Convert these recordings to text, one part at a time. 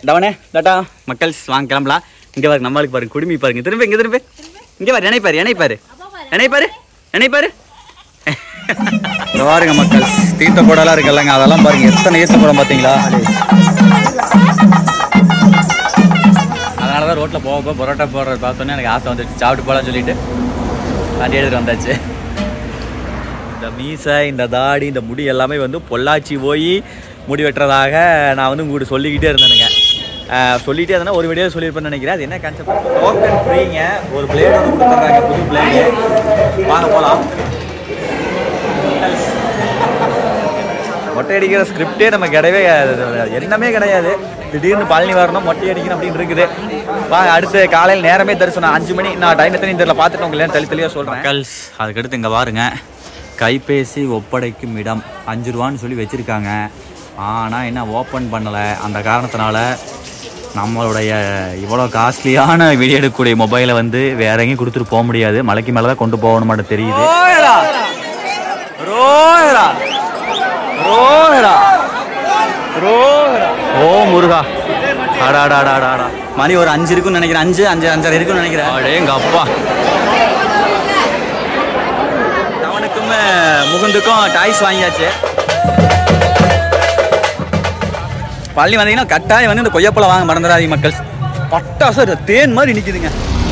தவனே tata மக்கள்ஸ் வாங்க கிளம்பலாம் இங்கே பாருங்க நம்மளுக்கு பாருங்க குடுமி பாருங்க திரும்ப இங்கே திரும்ப இங்கே பாரு இணைப்பாரு இணைப்பாரு இணைப்பாரு இணைப்பாரு இங்க பாருங்க மக்கள் தீர்த்த குடம்லாம் இருக்குல்லங்க அதெல்லாம் பாருங்க எத்தனை ஈர்த்த குடம் பார்த்தீங்களா அதனால தான் ரோட்டில் போக போக பரோட்டா போடுறது பார்த்தோன்னே எனக்கு ஆசை வந்துச்சு சாப்பிட்டு போகலான்னு சொல்லிட்டு வண்டி எடுத்துட்டு வந்தாச்சு இந்த மீசை இந்த தாடி இந்த முடி எல்லாமே வந்து பொள்ளாச்சி போய் முடி வெட்டுறதாக நான் வந்து உங்கள்கிட்ட சொல்லிக்கிட்டே இருந்தேனுங்க ஆஹ் சொல்லிட்டே இருந்தேன்னா ஒரு வீடியோ சொல்லியிருப்பேன்னு நினைக்கிறேன் அது என்ன கான்செப்ட் டோக்கன் ஃப்ரீங்க ஒரு பிளேட் ஒன்று கொடுத்துட்றாங்க புது பிளேடு வாங்க போகலாம் மொட்டை அடிக்கிற ஸ்கிரிப்டே நம்ம கிடையவே எண்ணமே கிடையாது திடீர்னு பழனி வரணும் மொட்டை அடிக்கணும் அப்படின்னு இருக்குது வாங்க அடுத்து காலையில் நேரமே தரிசனம் அஞ்சு மணி நான் டைம் எத்தனை தெரியல பார்த்துட்டு உங்களுக்கு தெளி தெளிவாக சொல்கிறேன் கல்ஸ் அதுக்கடுத்து இங்கே பாருங்க கைபேசி ஒப்படைக்கும் இடம் அஞ்சு ரூபான்னு சொல்லி வச்சுருக்காங்க ஆனால் என்ன ஓப்பன் பண்ணலை அந்த காரணத்தினால நம்மளுடைய இவ்வளோ காஸ்ட்லியான வீடியோ எடுக்கக்கூடிய மொபைலை வந்து வேற எங்கேயும் கொடுத்துட்டு போக முடியாது மலைக்கு மேலே தான் கொண்டு போகணும் மட்டும் தெரியுது ரோஹரா ரோஹரா ரோஹரா ஓ முருகா அடாடாடாடாடா மணி ஒரு அஞ்சு இருக்குன்னு நினைக்கிறேன் அஞ்சு அஞ்சு அஞ்சரை இருக்குன்னு நினைக்கிறேன் அடே எங்க அப்பா அவனுக்கும் முகுந்துக்கும் டாய்ஸ் வாங்கியாச்சு பள்ளி வந்தீங்கன்னா கட்டாயம் வந்து இந்த கொய்யாப்பழம் வாங்க மறந்துடாதீங்க மக்கள் பட்டாசு தேன் மாதிரி நிக்குதுங்க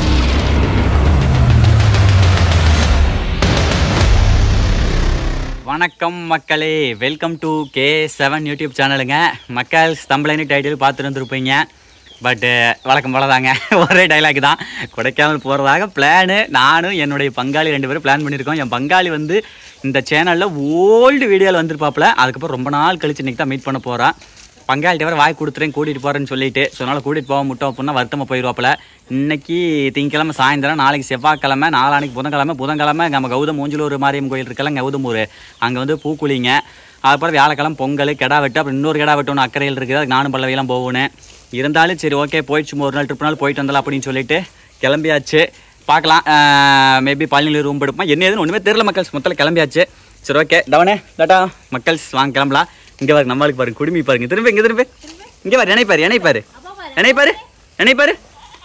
வணக்கம் மக்களே welcome to K seven YouTube சேனலுங்க மக்கள் தம்பளைனு டைட்டில் பார்த்துட்டு வந்துருப்பீங்க பட்டு வழக்கம் போல தாங்க ஒரே டைலாக் தான் கொடைக்காமல் போகிறதாக பிளானு நானும் என்னுடைய பங்காளி ரெண்டு பேரும் பிளான் பண்ணியிருக்கோம் என் பங்காளி வந்து இந்த சேனலில் ஓல்டு வீடியோவில் வந்திருப்பாப்புல அதுக்கப்புறம் ரொம்ப நாள் கழிச்சு இன்றைக்கி தான் மீட் பண்ண போகிறான் பங்காளிட்ட வர வாய் கொடுத்துறேன் கூட்டிகிட்டு போகிறேன்னு சொல்லிட்டு ஸோ அதனால் கூட்டிகிட்டு போக முட்டோம் அப்படின்னா வருத்தமாக போயிடுவாப்புல இன்னைக்கு திங்கக்கிழமை சாயந்தரம் நாளைக்கு செவ்வாய்க்கிழமை நாளானைக்கு புதன்கிழமை புதன்கிழமை நம்ம கௌதம் மூஞ்சலூர் மாரியம் கோயில் இருக்கல கௌதமூர் அங்கே வந்து பூக்குழிங்க அதுக்கப்புறம் வியாழக்கிழமை பொங்கல் கெடா வெட்டு அப்புறம் இன்னொரு கெடா வெட்டு ஒன்று அக்கறையில் இருக்குது அதுக்கு நானும் பல்லவையெல்லாம் போகணும் இருந்தாலும் சரி ஓகே போயிட்டு சும்மா ஒரு நாள் ட்ரிப் நாள் போயிட்டு வந்தலாம் அப்படின்னு சொல்லிட்டு கிளம்பியாச்சு பார்க்கலாம் மேபி பழனியில் ரூம் எடுப்போம் என்ன ஏதுன்னு ஒன்றுமே தெரியல மக்கள்ஸ் மொத்தத்தில் கிளம்பியாச்சு சரி ஓகே தவனே டாட்டா மக்கள்ஸ் வாங்க கிளம்பலாம் இங்கே பாருங்க நம்மளுக்கு பாருங்க குடுமி பாருங்க திரும்ப இங்கே திரும்ப இங்கே பாரு இணைப்பாரு இணைப்பாரு இணைப்பாரு இணைப்பாரு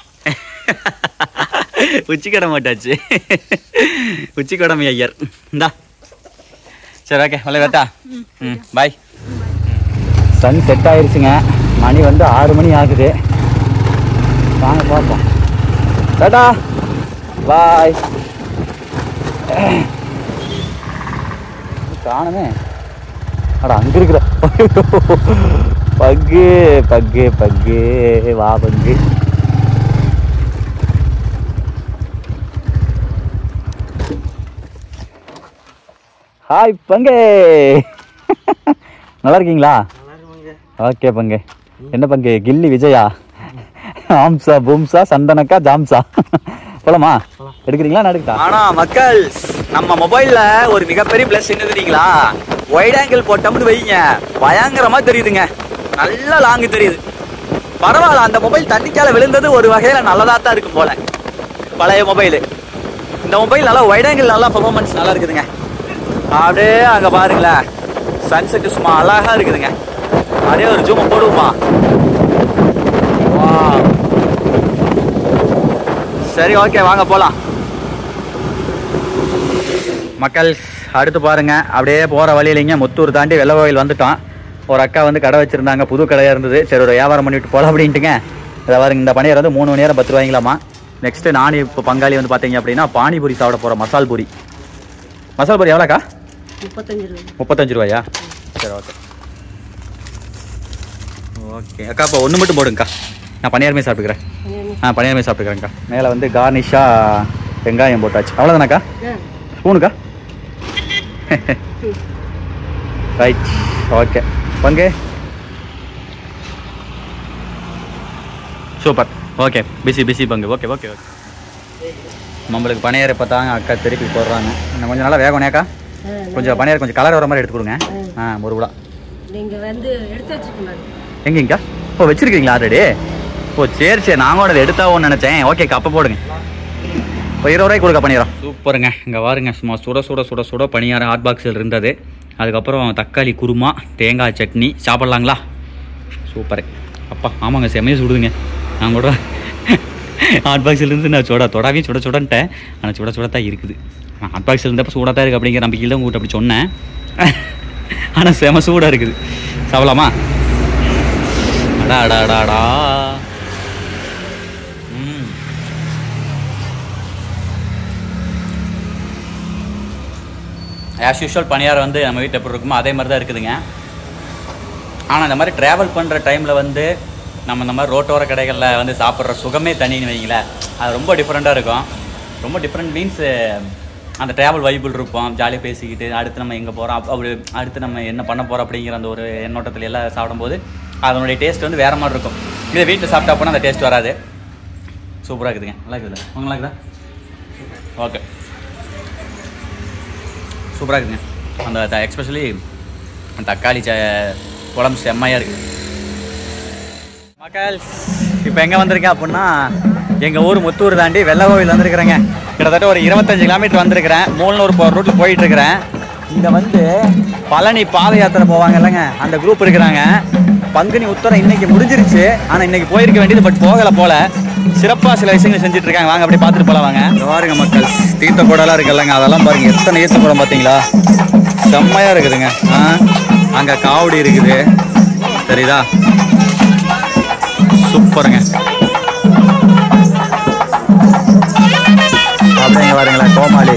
உச்சிக்கடை மாட்டாச்சு உச்சிக்கடமை ஐயர் இந்தா சரி ஓகே வலை வேட்டா ம் பாய் சன் செட் ஆயிருச்சுங்க மணி வந்து ஆறு மணி ஆகுது வாங்க பார்ப்போம் டாடா பாய் காணுமே அட அங்க இருக்கிற பக்கு பக்கு பக்கு வா பக்கு ஹாய் பங்கே நல்லா இருக்கீங்களா ஓகே பங்கே என்ன பங்கு கில்லி விஜயா ஆம்சா பூம்சா சந்தனக்கா ஜாம்சா போலாமா எடுக்கிறீங்களா நான் எடுக்கட்டா ஆனா மக்கள் நம்ம மொபைல்ல ஒரு மிகப்பெரிய பிளஸ் என்ன தெரியுங்களா வைட் ஆங்கிள் போட்டோம்னு வைங்க பயங்கரமா தெரியுதுங்க நல்லா லாங்கு தெரியுது பரவாயில்ல அந்த மொபைல் தண்ணிக்கால விழுந்தது ஒரு வகையில நல்லதா தான் இருக்கு போல பழைய மொபைல் இந்த மொபைல் நல்லா வைட் ஆங்கிள் நல்லா பெர்ஃபார்மன்ஸ் நல்லா இருக்குதுங்க அப்படியே அங்க பாருங்களேன் சன்செட் சும்மா அழகா இருக்குதுங்க அப்படியே ஒரு ஜூம் போடுவோமா Wow. சரி ஓகே வாங்க போலாம் மக்கள் அடுத்து பாருங்க அப்படியே போற வழியிலைங்க முத்தூர் தாண்டி வெள்ள கோயில் வந்துட்டோம் ஒரு அக்கா வந்து கடை வச்சிருந்தாங்க புது கடையா இருந்தது சரி ஒரு வியாபாரம் பண்ணிட்டு போலாம் அப்படின்ட்டுங்க இதை பாருங்க இந்த பணியார் வந்து மூணு மணி நேரம் பத்து ரூபாய்ங்களாமா நெக்ஸ்ட் நானே இப்போ பங்காளி வந்து பார்த்தீங்க அப்படின்னா பானிபூரி சாப்பிட போறோம் மசால் பூரி மசால் பூரி எவ்வளோக்கா முப்பத்தஞ்சு ரூபா முப்பத்தஞ்சு ரூபாயா சரி ஓகே ஓகே அக்கா இப்போ ஒன்று மட்டும் போடுங்கக்கா நான் பனியாரமே சாப்பிட்டுக்கிறேன் ஆ பனியாரமே சாப்பிட்டுக்கிறேன்க்கா மேலே வந்து கார்னிஷாக வெங்காயம் போட்டாச்சு அவ்வளோதானாக்கா ஸ்பூனுக்கா ரைட் ஓகே பங்கு சூப்பர் ஓகே பிஸி பிஸி பங்கு ஓகே ஓகே ஓகே நம்மளுக்கு பனியார் இப்போ தாங்க அக்கா திருப்பி போடுறாங்க இன்னும் கொஞ்சம் நல்லா வேகணேக்கா கொஞ்சம் பனியார் கொஞ்சம் கலர் வர மாதிரி எடுத்து கொடுங்க ஆ ஒரு விழா நீங்க வந்து எடுத்து வச்சுக்கணும் எங்கேங்கக்கா ஓ வச்சிருக்கீங்களா ஆல்ரெடி ஓ சரி சரி நான் கூட அதை எடுத்தாவோன்னு நினச்சேன் ஓகேக்கா அப்போ போடுங்க இப்போ இருபது ரூபாய்க்கு கொடுக்க பணியாரம் சூப்பருங்க இங்கே பாருங்க சும்மா சுட சுட சுட சுட பணியாரம் ஹாட் பாக்ஸில் இருந்தது அதுக்கப்புறம் தக்காளி குருமா தேங்காய் சட்னி சாப்பிட்லாங்களா சூப்பர் அப்பா ஆமாங்க செம்மையாக சுடுதுங்க நான் கூட ஹாட் பாக்ஸில் இருந்து நான் சுட தொடாவையும் சுட சுடன்ட்டேன் ஆனால் சுட சுட தான் இருக்குது நான் ஹாட் பாக்ஸில் இருந்தப்போ சூடாக தான் இருக்குது அப்படிங்கிற நம்பிக்கையில் தான் உங்கள்கிட்ட அப்படி சொன்னேன் ஆனால் செம சூடாக இருக்குது சாப்பிடலாமா அடா அடா அடா அடா ம் ஆஸ் யூஷுவல் பணியாரம் வந்து நம்ம வீட்டில் எப்படி இருக்குமோ அதே மாதிரி தான் இருக்குதுங்க ஆனால் இந்த மாதிரி ட்ராவல் பண்ணுற டைமில் வந்து நம்ம இந்த மாதிரி ரோட்டோர கடைகளில் வந்து சாப்பிட்ற சுகமே தனின்னு வைங்களேன் அது ரொம்ப டிஃப்ரெண்ட்டாக இருக்கும் ரொம்ப டிஃப்ரெண்ட் மீன்ஸ் அந்த ட்ராவல் வைபிள் இருப்போம் ஜாலியாக பேசிக்கிட்டு அடுத்து நம்ம எங்கே போகிறோம் அப்படி அடுத்து நம்ம என்ன பண்ண போகிறோம் அப்படிங்கிற அந்த ஒரு எண்ணோட்டத்தில் எல்லாம் சாப்பிடும்போது அதனுடைய டேஸ்ட் வந்து வேறு மாதிரி இருக்கும் இதை வீட்டில் சாப்பிட்டா போனால் அந்த டேஸ்ட் வராது சூப்பராக இருக்குதுங்க நல்லா இருக்குதுல்ல உங்களுக்கு நல்லா இருக்குதா ஓகே சூப்பராக இருக்குங்க அந்த எக்ஸ்பெஷலி தக்காளி ச குழம்பு செம்மையாக இருக்குது மக்கள் இப்போ எங்கே வந்திருக்கேன் அப்படின்னா எங்கள் ஊர் முத்தூர் தாண்டி வெள்ளை கோவில் வந்திருக்கிறேங்க கிட்டத்தட்ட ஒரு இருபத்தஞ்சு கிலோமீட்டர் வந்திருக்கிறேன் மூலனூர் போகிற ரூட்டில் போயிட்டு இருக்கிறேன் இங்கே வந்து பழனி பாத யாத்திரை போவாங்க இல்லைங்க அந்த குரூப் இருக்கிறாங்க பங்குனி உத்தரம் இன்னைக்கு முடிஞ்சிருச்சு ஆனால் இன்னைக்கு போயிருக்க வேண்டியது பட் போகலை போல சிறப்பாக சில விஷயங்கள் செஞ்சுட்டு இருக்காங்க வாங்க அப்படியே பார்த்துட்டு போகலாம் வாங்க இங்க பாருங்க மக்கள் தீர்த்த கூடலாம் இருக்குல்லங்க அதெல்லாம் பாருங்க எத்தனை ஈர்த்த கூடம் பார்த்தீங்களா செம்மையாக இருக்குதுங்க ஆ அங்கே காவடி இருக்குது தெரியுதா சூப்பருங்க அப்படிங்க பாருங்களேன் கோமாளி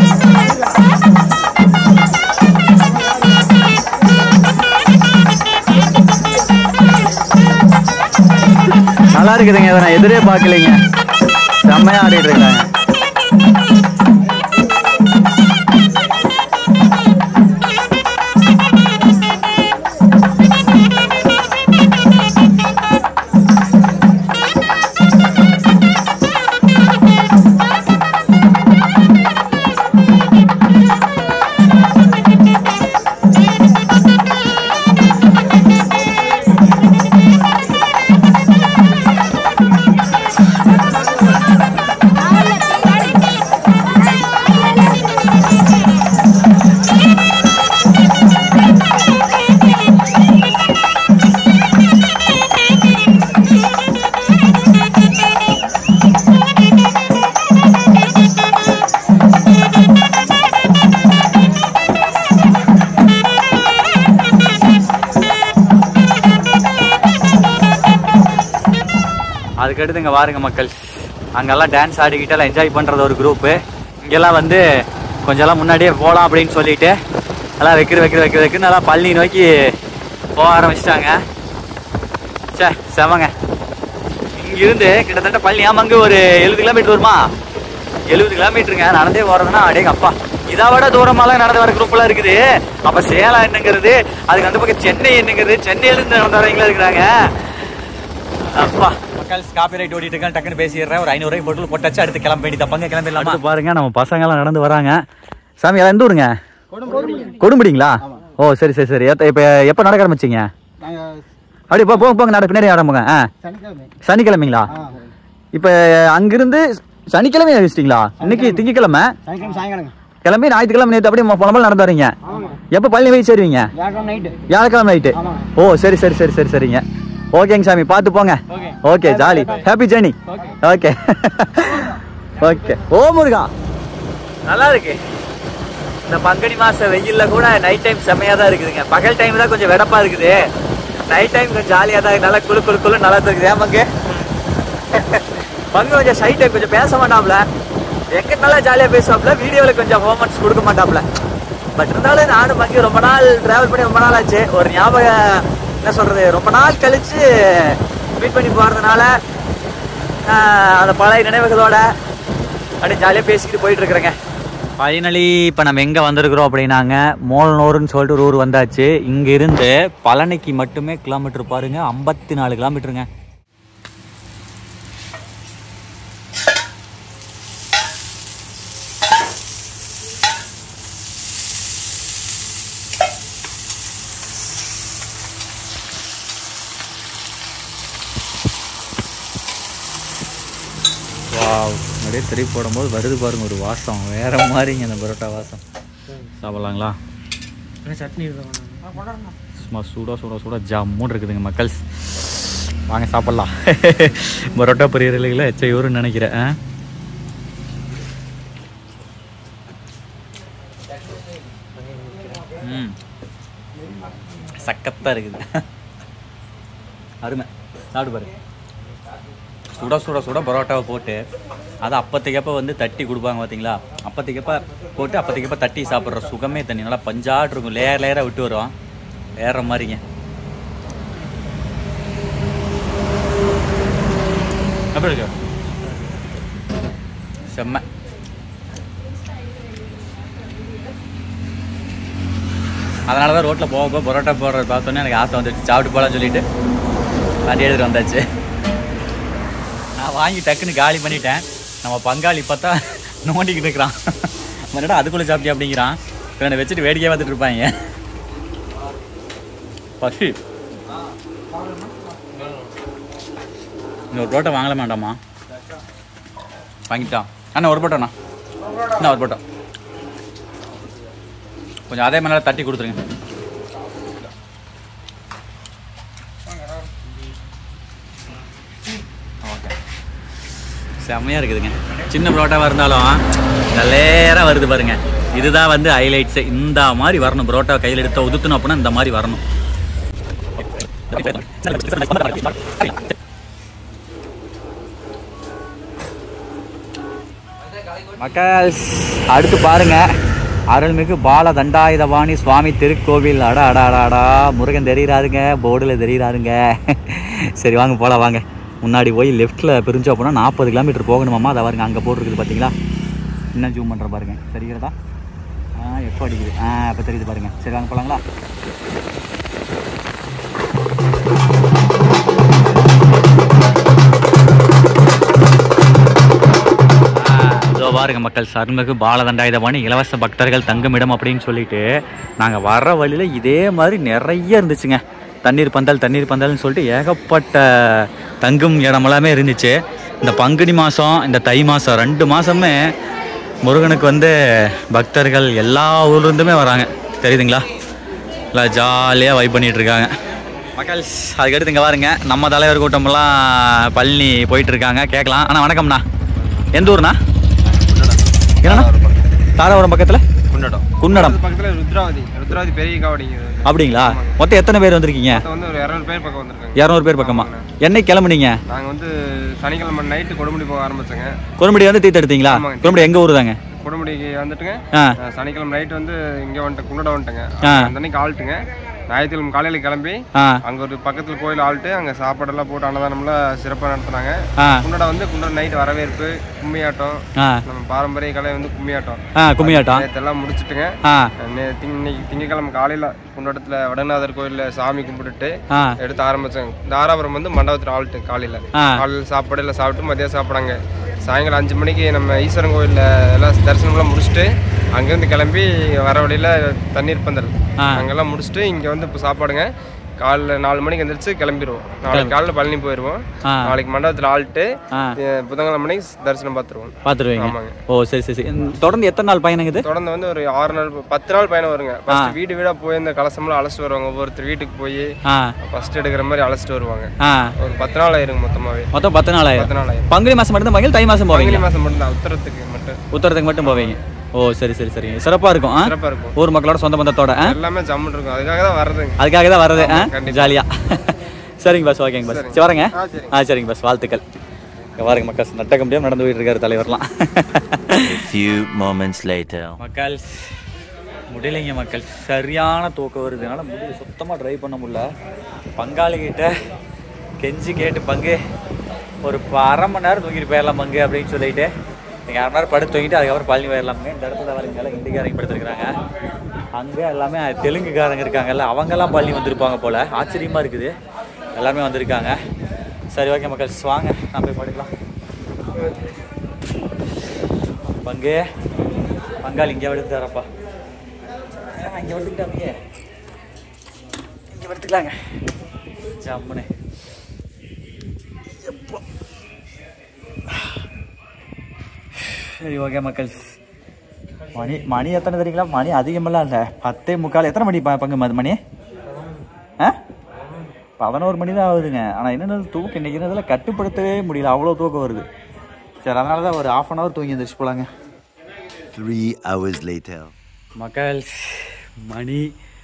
நல்லா இருக்குதுங்க இதை நான் எதிரே பார்க்கலைங்க செம்மையா ஆடிட்டு இருக்காங்க அதுக்கடுத்து இங்கே பாருங்க மக்கள் அங்கெல்லாம் டான்ஸ் ஆடிக்கிட்டெல்லாம் என்ஜாய் பண்ணுறது ஒரு குரூப்பு இங்கெல்லாம் வந்து கொஞ்சம்லாம் முன்னாடியே போகலாம் அப்படின்னு சொல்லிட்டு எல்லாம் வைக்கிற வைக்கிற வைக்கிற வைக்கிற நல்லா பள்ளி நோக்கி போக ஆரம்பிச்சிட்டாங்க சே செமங்க இங்கிருந்து கிட்டத்தட்ட பள்ளி ஆமாங்க ஒரு எழுபது கிலோமீட்டர் வருமா எழுபது கிலோமீட்டருங்க நடந்தே போகிறதுனா அடேங்க அப்பா இதை விட தூரமாலாம் நடந்து வர குரூப்லாம் இருக்குது அப்போ சேலம் என்னங்கிறது அதுக்கு அந்த பக்கம் சென்னை என்னங்கிறது சென்னையிலேருந்து நடந்து வரவங்களா இருக்கிறாங்க அப்பா மக்கள் காப்பி ரைட் ஓடிட்டு இருக்காங்க டக்குன்னு பேசிடுறேன் ஒரு ஐநூறு ரூபாய் பொருள் போட்டாச்சு அடுத்து கிளம்ப வேண்டி தப்பாங்க கிளம்பிடலாமா பாருங்க நம்ம பசங்க எல்லாம் நடந்து வராங்க சாமி எல்லாம் எந்த ஊருங்க கொடுமுடிங்களா ஓ சரி சரி சரி எத்த- இப்ப எப்ப நடக்க ஆரம்பிச்சீங்க அப்படியே போ போங்க போங்க நட பின்னாடி ஆரம்பிங்க ஆ சனிக்கிழமைங்களா இப்ப அங்கிருந்து சனிக்கிழமை வச்சிட்டீங்களா இன்னைக்கு திங்கக்கிழமை கிளம்பி ஞாயிற்றுக்கிழமை நேற்று அப்படியே புலம்பல் நடந்து வரீங்க எப்போ பள்ளி போய் சேருவீங்க வியாழக்கிழமை நைட்டு ஓ சரி சரி சரி சரி சரிங்க ஓகேங்க சாமி பார்த்து போங்க okay jolly happy journey okay okay ஓ முருகா நல்லா இருக்கு இந்த பங்குனி மாச வெயில்ல கூட நைட் டைம் செம்மையா தான் இருக்குதுங்க பகல் டைம் தான் கொஞ்சம் வெடப்பா இருக்குது நைட் டைம் கொஞ்சம் ஜாலியா தான் இருக்கு. நல்லா குளு குளு குளு நல்லா தான் இருக்குது ஏன் பங்கு பங்கு கொஞ்சம் சைட்டை கொஞ்சம் பேச மாட்டாப்ல எங்க நல்லா ஜாலியா பேசுவாப்ல வீடியோல கொஞ்சம் ஹோமன்ஸ் கொடுக்க மாட்டாப்ல பட் இருந்தாலும் நானும் பங்கு ரொம்ப நாள் டிராவல் பண்ணி ரொம்ப நாள் ஆச்சு ஒரு ஞாபகம் என்ன சொல்றது ரொம்ப நாள் கழிச்சு மீட் பண்ணி போறதுனால ஆஹ், அந்த பழைய நினைவுகளோட அப்படியே ஜாலியாக பேசிக்கிட்டு போயிட்டு இருக்கிறேங்க ஃபைனலி இப்போ நம்ம எங்கே வந்திருக்கிறோம் அப்படின்னாங்க மோலனூர்னு சொல்லிட்டு ஒரு ஊர் வந்தாச்சு இங்கிருந்து பழனிக்கு மட்டுமே கிலோமீட்டர் பாருங்க ஐம்பத்தி நாலு கிலோமீட்டருங்க வாவ் அப்படியே திருப்பி போடும்போது வருது பாருங்க ஒரு வாசம் வேற மாதிரிங்க அந்த பரோட்டா வாசம் சாப்பிட்லாங்களா சட்னி சும்மா சூடாக சூடாக சூடாக ஜம்முன்னு இருக்குதுங்க மக்கள் வாங்க சாப்பிட்லாம் பரோட்டா பொரியல்களில் எச்சையூர்னு நினைக்கிறேன் ஆ? ம் சக்கத்தாக இருக்குது அருமை சாப்பிடு பாரு சுட சுட சுட பரோட்டாவை போட்டு அதை அப்பத்துக்கப்ப வந்து தட்டி கொடுப்பாங்க பார்த்தீங்களா அப்பத்துக்கப்ப போட்டு அப்பத்துக்கப்ப தட்டி சாப்பிட்ற சுகமே தண்ணி நல்லா பஞ்சாட்டு இருக்கும் லேயர் லேயராக விட்டு வரும் ஏற மாதிரிங்க எப்படி இருக்கு செம்ம அதனால தான் ரோட்டில் போக போக பரோட்டா போடுறது பார்த்தோன்னே எனக்கு ஆசை வந்துடுச்சு சாப்பிட்டு போகலான்னு சொல்லிட்டு வண்டி எடுத்துகிட்டு வந்தாச்சு நான் வாங்கி டக்குன்னு காலி பண்ணிட்டேன் நம்ம பங்காளி பார்த்தா நோண்டிக்கிட்டு இருக்கிறான் மறுபடியும் அதுக்குள்ளே சாப்பிட்டியா அப்படிங்கிறான் இப்போ என்னை வச்சுட்டு வேடிக்கையாக பார்த்துட்டு இருப்பாங்க பசி இன்னொரு புரோட்டா வாங்கல வேண்டாமா வாங்கிட்டான் அண்ணா ஒரு போட்டோண்ணா என்ன ஒரு போட்டோ கொஞ்சம் அதே மாதிரி தட்டி கொடுத்துருங்க ஓகே செம்மையாக இருக்குதுங்க சின்ன புரோட்டாவாக இருந்தாலும் நல்லேராக வருது பாருங்க இதுதான் வந்து ஹைலைட்ஸு இந்த மாதிரி வரணும் புரோட்டா கையில் எடுத்து உதுத்தணும் அப்படின்னா இந்த மாதிரி வரணும் மக்கள் அடுத்து பாருங்க அருள்மிகு பால தண்டாயுதபாணி சுவாமி திருக்கோவில் அடா அடா அடா அடா முருகன் தெரிகிறாருங்க போர்டில் தெரிகிறாருங்க சரி வாங்க போகலாம் வாங்க முன்னாடி போய் லெஃப்ட்டில் பிரிஞ்சோம் அப்படின்னா நாற்பது கிலோமீட்டர் போகணுமாம்மா அதை பாருங்க அங்கே போட்டிருக்குது பார்த்தீங்களா என்ன ஜூம் பண்ணுற பாருங்க சரிகிறதா ஆ எப்போ அடிக்குது ஆ இப்போ தெரியுது பாருங்க சரி வாங்க போகலாங்களா இதோ பாருங்க மக்கள் சர்மிகு பாலதண்டாயுதபாணி இலவச பக்தர்கள் தங்குமிடம் அப்படின்னு சொல்லிட்டு நாங்கள் வர்ற வழியில் இதே மாதிரி நிறைய இருந்துச்சுங்க தண்ணீர் பந்தல் தண்ணீர் பந்தல்னு சொல்லிட்டு ஏகப்பட்ட தங்கும் இடம் எல்லாமே இருந்துச்சு இந்த பங்குனி மாதம் இந்த தை மாதம் ரெண்டு மாதமே முருகனுக்கு வந்து பக்தர்கள் எல்லா ஊர்லேருந்துமே வராங்க தெரியுதுங்களா எல்லாம் ஜாலியாக வைப் பண்ணிட்டு இருக்காங்க மக்கள் அதுக்கடுத்து இங்கே பாருங்க நம்ம தலைவர் கூட்டமெல்லாம் பழனி போயிட்டு இருக்காங்க கேட்கலாம் அண்ணா வணக்கம்ண்ணா எந்த ஊர்ண்ணா என்னண்ணா தாராபுரம் பக்கத்தில் குன்னடம் குன்னடம் பக்கத்துல ருத்ராவதி ருத்ராவதி பெரிய காவடிங்க இது. அப்படிங்களா மொத்தம் எத்தனை பேர் வந்திருக்கீங்க மொத்தம் வந்து ஒரு இரநூறு பேர் பக்கம் வந்திருக்காங்க இரநூறு பேர் பக்கமா என்னைக்கு கிளம்புனீங்க நாங்க வந்து சனிக்கிழமை நைட்டு கொடுமுடி போக ஆரம்பிச்சோங்க குறும்படி வந்து தீர்த்து எடுத்தீங்களா ஆமாங்க. குறும்படி எங்கள் ஊர் தாங்க கொடுமுடிக்கு வந்துட்டுங்க ஆ அஹ் சனிக்கிழமை நைட் வந்து இங்க வந்துட்டு குன்னடம் வந்துட்டுங்க ஆ. அந்த அன்னைக்கு ஆள்ட்டுங்க ஞாயிற்றுக்கிழமை காலையில கிளம்பி ஆ அங்க ஒரு பக்கத்துல கோயில் ஆள்ட்டு அங்க சாப்பாடெல்லாம் போட்டு அன்னதானம்லாம் சிறப்பா நடத்துனாங்க ஆ குன்னடம் வந்து குன்னடம் நைட் வரவேற்பு கும்மியாட்டம் ஆ நம்ம பாரம்பரிய கலை வந்து கும்மியாட்டம் ஆ கும்மியாட்டம் நேற்றெல்லாம் முடிச்சிட்டுங்க ஆ நே- திங்க- இன்னைக்கு திங்கக்கிழமை காலையில குன்னடத்துல வடநாதர் கோயில்ல சாமி கும்பிட்டுட்டு ஆ எடுத்து ஆரம்பிச்சாங்க தாராபுரம் வந்து மண்டபத்தில் ஆள்ட்டு காலையில் ஆ காலையில் சாப்பாடு எல்லாம் சாப்பிட்டு மதியம் சாப்பிடாங்க சாயங்காலம் அஞ்சு மணிக்கு நம்ம ஈஸ்வரன் கோயிலில் எல்லாம் தரிசனம்லாம் முடிச்சுட்டு அங்கேருந்து கிளம்பி வர வழியில் தண்ணீர் பந்தல் ஆ. அங்கெல்லாம் முடிச்சுட்டு இங்கே வந்து இப்போ சாப்பாடுங்க காலைல நாலு மணிக்கு எந்திரிச்சு கிளம்பிடுவோம் நாளைக்கு காலைல பழனி போயிடுவோம் ஆ நாளைக்கு மண்டபத்தில் ஆள்ட்டு ஆ அஹ் புதன்கிழமை மணிக்கு தரிசனம் பார்த்துருவோம் பார்த்துருவீங்க ஆமாங்க ஓ சரி சரி சரி இந்த- தொடர்ந்து எத்தனை நாள் பயணங்க இது தொடர்ந்து வந்து ஒரு ஆறு நாள் பத்து நாள் பயணம் வருங்க ஃபர்ஸ்ட் வீடு வீடாக போய் இந்த கலசம்லாம் அழைச்சிட்டு வருவாங்க ஒவ்வொருத்தர் வீட்டுக்கு போய் ஆ ஃபர்ஸ்ட் எடுக்கிற மாதிரி அழைச்சிட்டு வருவாங்க ஆ ஒரு பத்து நாள் ஆயிருங்க மொத்தமாகவே மொத்தம் பத்து நாள் ஆயிரம் பத்து நாள் ஆயிரும் பங்குனி மாதம் மட்டும் போவீங்க தை மாதம் போவீங்க பங்குனி மாதம் மட்டும் தான் உத்தரத்துக்கு மட்டும் உத்தரத்துக்கு மட்டும் போவீங்க ஓ சரி சரி சரிங்க சிறப்பாக இருக்கும் ஆ சிறப்பாக இருக்கும் ஊர் மக்களோட சொந்த பந்தத்தோட ஆ எல்லாமே ஜம்முன்னு இருக்கும் அதுக்காக தான் வர்றதுங்க அதுக்காக தான் வர்றது ஆ கண்டிப்பா. ஜாலியாக சரிங்க பஸ் ஓகேங்க பஸ் சரி வரேங்க ஆ சரி ஆ சரிங்க பஸ் வாழ்த்துக்கள் இங்கே பாருங்க மக்கள் நட்டக்க முடியாம நடந்து போயிட்டு இருக்காரு தலைவர்லாம் A few moments later. மக்கள் முடியலைங்க மக்கள் சரியான தூக்கம் வருது என்னால் முடியல சுத்தமாக ட்ரைவ் பண்ண முடியல பங்காளி கிட்ட கெஞ்சி கேட்டு பங்கு ஒரு ப- அரை மணி நேரம் தூங்கிட்டு போயிடலாம் பங்கு அப்படின்னு சொல்லிட்டு நீங்கள் அரை மணி நேரம் படுத்து தூங்கிட்டு அதுக்கப்புறம் பழனி போயிடலாமுங்க இந்த இடத்துல வரீங்க எல்லாம் ஹிந்திக்காரங்க படுத்துருக்காங்க அங்கே எல்லாமே தெலுங்குக்காரங்க இருக்காங்கல்ல அவங்கெல்லாம் பழனி வந்திருப்பாங்க போல் ஆச்சரியமாக இருக்குது எல்லாருமே வந்திருக்காங்க சரி ஓகே மக்கள் வாங்க நான் போய் படுக்கலாம் பங்கு பங்காளி இங்கே எடுத்துட்டாரப்பா இங்கே எடுத்துக்கிட்டாங்க இங்கே எடுத்துக்கலாங்க ஜம்முனே எப்பா. சரி ஓகே மக்கள் மணி மணி எத்தனை தெரியுங்களா மணி அதிகமெல்லாம் இல்லை பத்தே முக்கால் எத்தனை மணி ப- பங்கு மது மணி ஆ பதினோரு மணி தான் ஆகுதுங்க ஆனால் என்னென்ன தூக்கம் இன்னைக்கு இதில் கட்டுப்படுத்தவே முடியல அவ்வளோ தூக்கம் வருது சரி அதனால தான் ஒரு ஆஃப் அன் ஹவர் தூங்கி எந்திரிச்சு போலாங்க Three hours later. மக்கள் மணி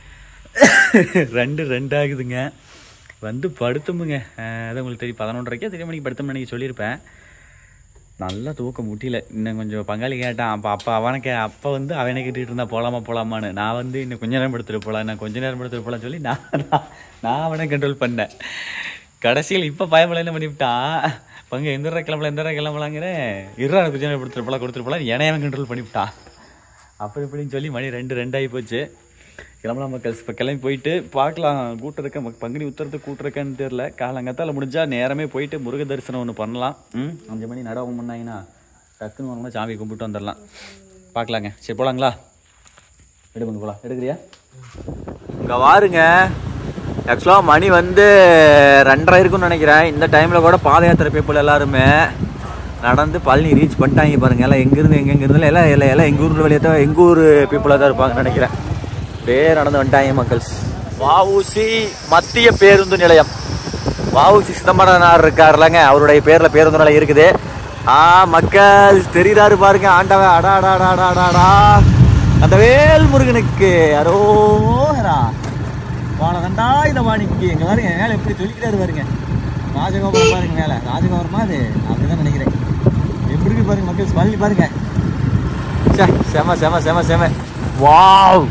ரெண்டு ரெண்டு ஆகுதுங்க வந்து படுத்தமுங்க அதான் உங்களுக்கு தெரியும் பதினொன்றரைக்கே தெரிய மணிக்கு படுத்தோம்னு அன்றைக்கி சொல்லியிருப்பேன் நல்லா தூக்கம் முடியல இன்னும் கொஞ்சம் பங்காளி கேட்டான் அப்போ அப்போ அவனுக்கு அப்போ வந்து அவனை கேட்டுட்டு இருந்தா போலாமா போலாமான்னு நான் வந்து இன்னும் கொஞ்ச நேரம் படுத்துட்டு போகலாம் நான் கொஞ்ச நேரம் படுத்துட்டு போகலான்னு சொல்லி நான் நான் நான் அவனை கண்ட்ரோல் பண்ணேன் கடைசியில் இப்போ பயமலை என்ன பண்ணிவிட்டான் பங்கு எந்த கிளம்பலாம் எந்த கிளம்பலாங்கிறேன் இருறா கொஞ்ச நேரம் படுத்துட்டு போகலாம் கொடுத்துட்டு போகலாம் என்னைய அவன் கண்ட்ரோல் பண்ணிவிட்டான் அப்படி இப்படின்னு சொல்லி மணி ரெண்டு ரெண்டாகி போச்சு கிளம்பலாம் மக்கள் இப்போ கிளம்பி போயிட்டு பார்க்கலாம் கூட்டம் இருக்க ம- பங்குனி உத்தரத்துக்கு கூட்டம் இருக்கான்னு தெரில காலங்கத்தால் முடிஞ்சால் நேரமே போயிட்டு முருக தரிசனம் ஒன்று பண்ணலாம் ம் அஞ்சு மணி நடவும் பண்ணாங்கன்னா டக்குன்னு வரணும் சாமி கும்பிட்டு வந்துடலாம் பார்க்கலாங்க சரி போகலாங்களா எடுப்பங்க போகலாம் எடுக்கிறியா இங்கே வாருங்க ஆக்சுவலாக மணி வந்து ரெண்டரை இருக்கும்னு நினைக்கிறேன் இந்த டைமில் கூட பாத யாத்திரை பீப்புள் எல்லாருமே நடந்து பழனி ரீச் பண்ணிட்டாங்க பாருங்க எல்லாம் எங்கேருந்து எங்கெங்க இருந்தாலும் எல்லாம் எல்லாம் எல்லாம் எங்கள் ஊரில் வெளியே தான் எங்கள் ஊர் பீப்புளாக தான் இருப்பாங்கன்னு நினைக்கிறேன் அப்படியே நடந்து வந்துட்டாங்க மக்கள் வஉசி மத்திய பேருந்து நிலையம் வஉசி சிதம்பரனார் இருக்காருலங்க அவருடைய பேரில் பேருந்து நிலையம் இருக்குது ஆ மக்கள் தெரியுறாரு பாருங்க ஆண்டவன் அடா அடா அடா அடா அடா, அடா அந்த வேல் முருகனுக்கு அரோஹரா வாழகண்டா இந்த வாணிக்கு எங்க பாருங்க மேலே எப்படி சொல்லிக்கிறாரு பாருங்க ராஜகோபுரம் பாருங்க மேலே ராஜகோபுரமா அது அப்படிதான் நினைக்கிறேன் எப்படி இருக்கு பாருங்க மக்கள் ஸ்மெல் பாருங்க ச்சே, செம செம செம செம வாவ்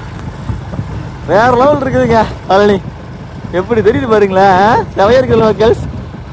வேற லெவல் இருக்குதுங்க பழனி எப்படி தெரியுது பாருங்களேன் செவையா இருக்குல்ல மக்கள்ஸ்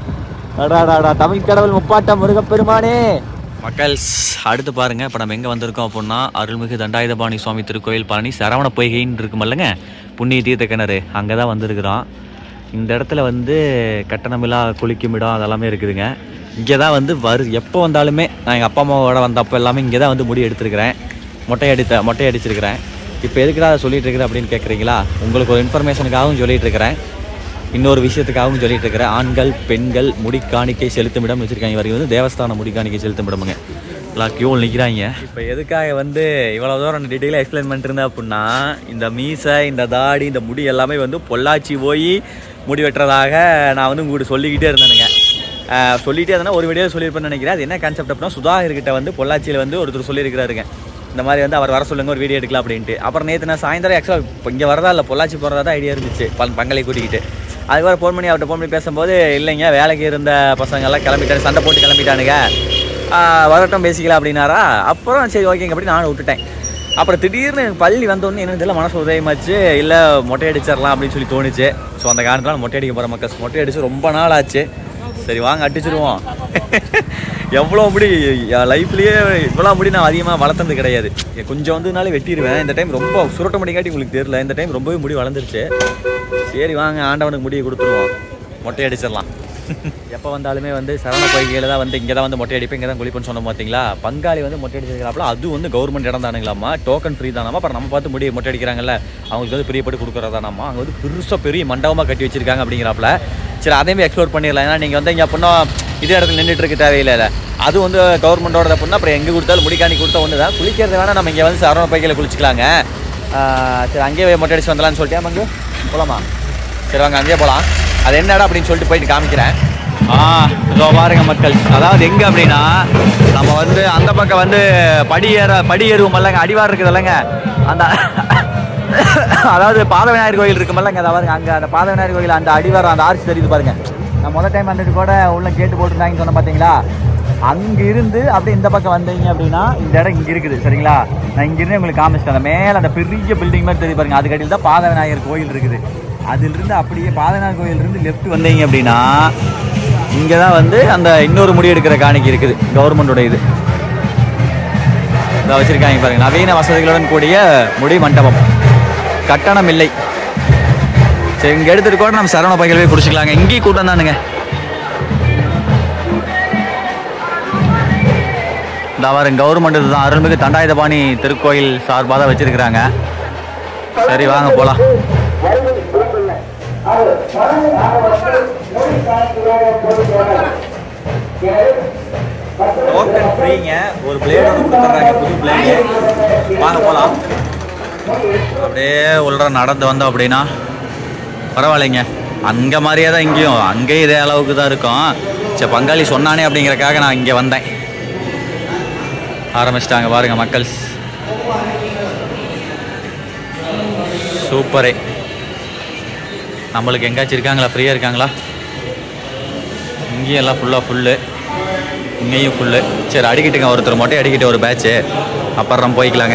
அடாடாடா தமிழ் கடவுள் முப்பாட்டம் முருகப்பெருமானே மக்கள்ஸ் அடுத்து பாருங்க இப்போ நம்ம எங்கே வந்திருக்கோம் அப்படின்னா அருள்மிகு தண்டாயுதபாணி சுவாமி திருக்கோயில் பழனி சரவண பொய்கைன்னு இருக்குமல்லங்க புண்ணிய தீர்த்த கிணறு அங்கே தான் வந்திருக்கிறோம் இந்த இடத்துல வந்து கட்டணமில்லா குளிக்கும் இடம் அதெல்லாமே இருக்குதுங்க இங்கே தான் வந்து வரு எப்போ வந்தாலுமே நான் எங்கள் அப்பா அம்மாவோட வந்தப்போ எல்லாமே இங்கே தான் வந்து முடி எடுத்திருக்கிறேன் மொட்டை அடித்த மொட்டை அடிச்சிருக்கிறேன் இப்போ எதுக்குடா அதை சொல்லிட்டு இருக்கிறேன் அப்படின்னு கேட்குறீங்களா உங்களுக்கு ஒரு இன்ஃபர்மேஷனுக்காகவும் சொல்லிட்டு இருக்கிறேன் இன்னொரு விஷயத்துக்காகவும் சொல்லிட்டு இருக்கிறேன் ஆண்கள் பெண்கள் முடி காணிக்கை செலுத்தும் இடம் வச்சிருக்காங்க வரைக்கும் வந்து தேவஸ்தான முடி காணிக்கை செலுத்தும் இடமுங்க எல்லாம் கியூவில் நிற்கிறாங்க இப்போ எதுக்காக வந்து இவ்வளோ தூரம் டீட்டெயிலாக எக்ஸ்பிளைன் பண்ணிட்டு இருந்தேன் அப்படின்னா இந்த மீசை இந்த தாடி இந்த முடி எல்லாமே வந்து பொள்ளாச்சி போய் முடி வெட்டுறதாக நான் வந்து உங்கள்கிட்ட சொல்லிக்கிட்டே இருந்தேனுங்க ஆஹ் சொல்லிட்டே இருந்தேன்னா ஒரு வீடியோ சொல்லியிருப்பேன்னு நினைக்கிறேன் அது என்ன கான்செப்ட் அப்படின்னா சுதாகர் கிட்ட வந்து பொள்ளாச்சியில் வந்து ஒருத்தர் சொல்லியிருக்கிறாருங்க இந்த மாதிரி வந்து அவர் வர சொல்லுங்க ஒரு வீடியோ எடுக்கலாம் அப்படின்ட்டு அப்புறம் நேற்று நான் சாயந்தரம் ஆக்சுவலாக இப்போ இங்கே வரதா இல்லை பொள்ளாச்சி போகிறதா தான் ஐடியா இருந்துச்சு பங் பங்களை கூட்டிக்கிட்டு அதுக்கப்புறம் ஃபோன் பண்ணி அவர்கிட்ட ஃபோன் பண்ணி பேசும்போது இல்லைங்க வேலைக்கு இருந்த பசங்கெல்லாம் கிளம்பிட்டாங்க சண்டை போட்டு கிளம்பிட்டானுங்க ஆஹ் வரட்டும் பேசிக்கலாம் அப்படின்னாரா அப்புறம் சரி ஓகேங்க அப்படி நானும் விட்டுட்டேன் அப்புறம் திடீர்னு பள்ளி வந்தோடனே என்ன தெரியல மனசு உதயமாச்சு இல்லை மொட்டை அடிச்சிடலாம் அப்படின்னு சொல்லி தோணுச்சு ஸோ அந்த காரணத்தால் மொட்டை அடிக்க போகிற மக்கள் மொட்டை அடிச்சு ரொம்ப நாள் ஆச்சு சரி வாங்க அடிச்சிருவோம் எவ்வளோ முடி என் லைஃப்லேயே இவ்வளோ முடி நான் அதிகமாக வளர்த்தது கிடையாது கொஞ்சம் வந்துனாலே வெட்டிடுவேன் இந்த டைம் ரொம்ப சுருட்ட முடிக்காட்டி உங்களுக்கு தெரியல இந்த டைம் ரொம்பவே முடி வளர்ந்துருச்சு சரி வாங்க ஆண்டவனுக்கு முடியை கொடுத்துருவோம் மொட்டை அடிச்சிடலாம் எப்போ வந்தாலுமே வந்து சரண பொய்கையில் தான் வந்து இங்கே தான் வந்து மொட்டை அடிப்பேன் இங்கே தான் குளிப்புன்னு சொன்னோம் பார்த்தீங்களா பங்காளி வந்து மொட்டை அடிச்சிருக்கிறாப்புல அது வந்து கவர்மெண்ட் இடம் தானுங்களாமா டோக்கன் ஃப்ரீ தானாமா அப்புறம் நம்ம பார்த்து முடி மொட்டை அடிக்கிறாங்கல்ல அவங்களுக்கு வந்து பிரியப்பட்டு கொடுக்குறதானாமா அங்கே வந்து பெருசாக பெரிய மண்டபமாக கட்டி வச்சிருக்காங்க அப்படிங்கிறாப்புல சரி அதையுமே எக்ஸ்ப்ளோர் பண்ணிடலாம் ஏன்னா நீங்கள் வந்து இங்கே அப்படின்னா இதே இடத்துல நின்றுட்டு இருக்க தேவையில்லை அது வந்து கவர்மெண்டோட அப்படின்னா அப்புறம் எங்கே கொடுத்தாலும் முடிக்காணி கொடுத்தா ஒன்று தான் குளிக்கிறது வேணால் நம்ம இங்கே வந்து சரண பைக்கையில் குளிச்சிக்கலாங்க ஆஹ் சரி அங்கேயே மொட்டை அடிச்சு வந்துடலாம்னு சொல்லிட்டு அங்கே போகலாமா சரி வாங்க அங்கேயே போகலாம் அது என்னடா அப்படின்னு சொல்லிட்டு போயிட்டு காமிக்கிறேன் ஆ இதோ பாருங்க மக்கள் அதாவது எங்கே அப்படின்னா நம்ம வந்து அந்த பக்கம் வந்து படி ஏற படி ஏறுவோம் இல்லைங்க அடிவாரம் இருக்குது இல்லைங்க அந்த அதாவது பாத விநாயகர் கோயில் இருக்குமல்லங்க அதை பாருங்க அங்கே அந்த பாத விநாயகர் கோயில் அந்த அடிவாரம் அந்த ஆர்ச்சி தெரியுது பாருங்க நான் முதல் டைம் வந்துட்டு கூட உள்ள கேட்டு போட்டுருந்தாங்கன்னு சொன்னேன் பார்த்தீங்களா அங்க இருந்து அப்படியே இந்த பக்கம் வந்தீங்க அப்படின்னா இந்த இடம் இங்க இருக்குது சரிங்களா நான் இங்க இருந்து உங்களுக்கு காமிச்சிட்டேன் அந்த மேல அந்த பெரிய பில்டிங் மாதிரி தெரியுது பாருங்க அதுக்கு அடியில் தான் பாத விநாயகர் கோயில் இருக்குது அதிலிருந்து அப்படியே பாத விநாயகர் கோயில் இருந்து லெஃப்ட் வந்தீங்க அப்படின்னா இங்க தான் வந்து அந்த இன்னொரு முடி எடுக்கிற காணிக்கை இருக்குது கவர்மெண்டோட இது இதை வச்சிருக்காங்க பாருங்க நவீன வசதிகளுடன் கூடிய முடி மண்டபம் கட்டணம் இல்லை சரி இங்க எடுத்துட்டு கூட நம்ம சரவண பைகள் போய் குடிச்சிக்கலாங்க இங்கேயும் கூட்டம் தானுங்க இந்த அவர் கவர்மெண்ட் இதுதான் அருள்மிகு தண்டாயுதபாணி திருக்கோயில் சார்பாக தான் வச்சிருக்கிறாங்க சரி வாங்க போலாம் டோக்கன் ஃப்ரீங்க ஒரு பிளேட் ஒன்று கொடுத்துட்றாங்க புது பிளேடு வாங்க போகலாம் அப்படியே உள்ள நடந்து வந்தோம் அப்படின்னா பரவாயில்லைங்க அங்கே மாதிரியே தான் இங்கேயும் அங்கேயும் இதே அளவுக்கு தான் இருக்கும் சரி பங்காளி சொன்னானே அப்படிங்கறக்காக நான் இங்கே வந்தேன் ஆரம்பிச்சிட்டாங்க பாருங்க மக்கள் சூப்பரே நம்மளுக்கு எங்கேயாச்சும் இருக்காங்களா ஃப்ரீயாக இருக்காங்களா இங்கேயும் எல்லாம் ஃபுல்லாக ஃபுல்லு இங்கேயும் ஃபுல்லு சரி அடிக்கிட்டுங்க ஒருத்தர் மட்டும் அடிக்கிட்டு ஒரு பேட்ச்சு அப்புறம் போய்க்கலாங்க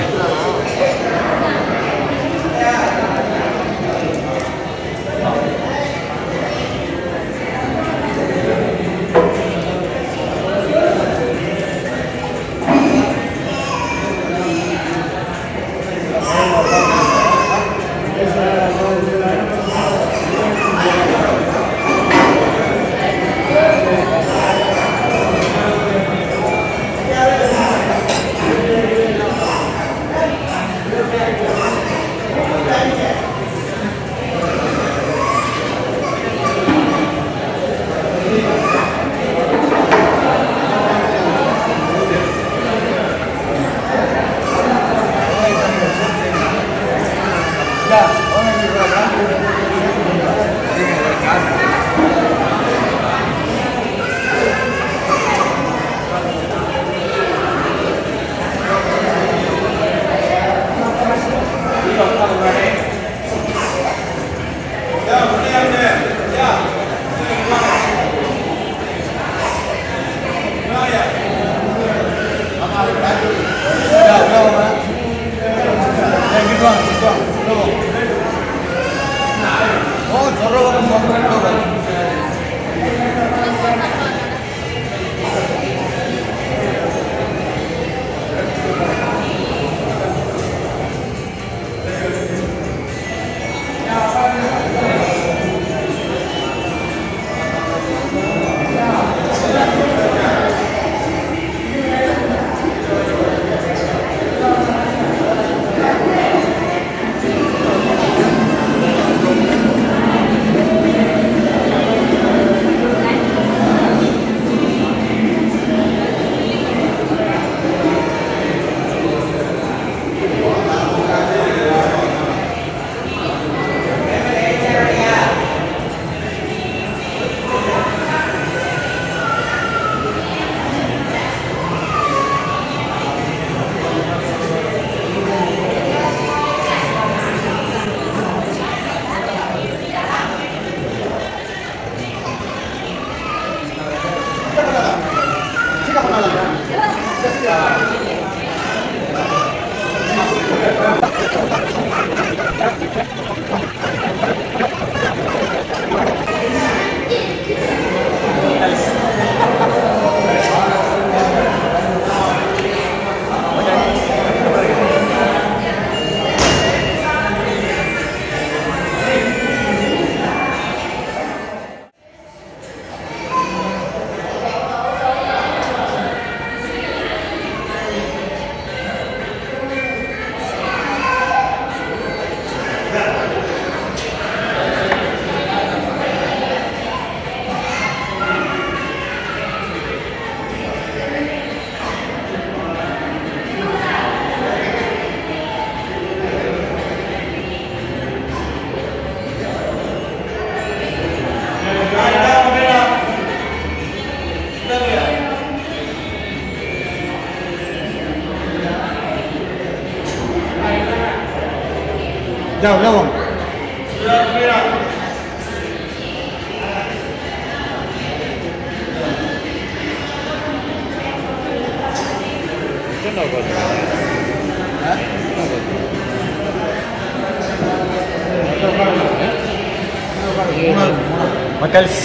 மக்கள்ஸ்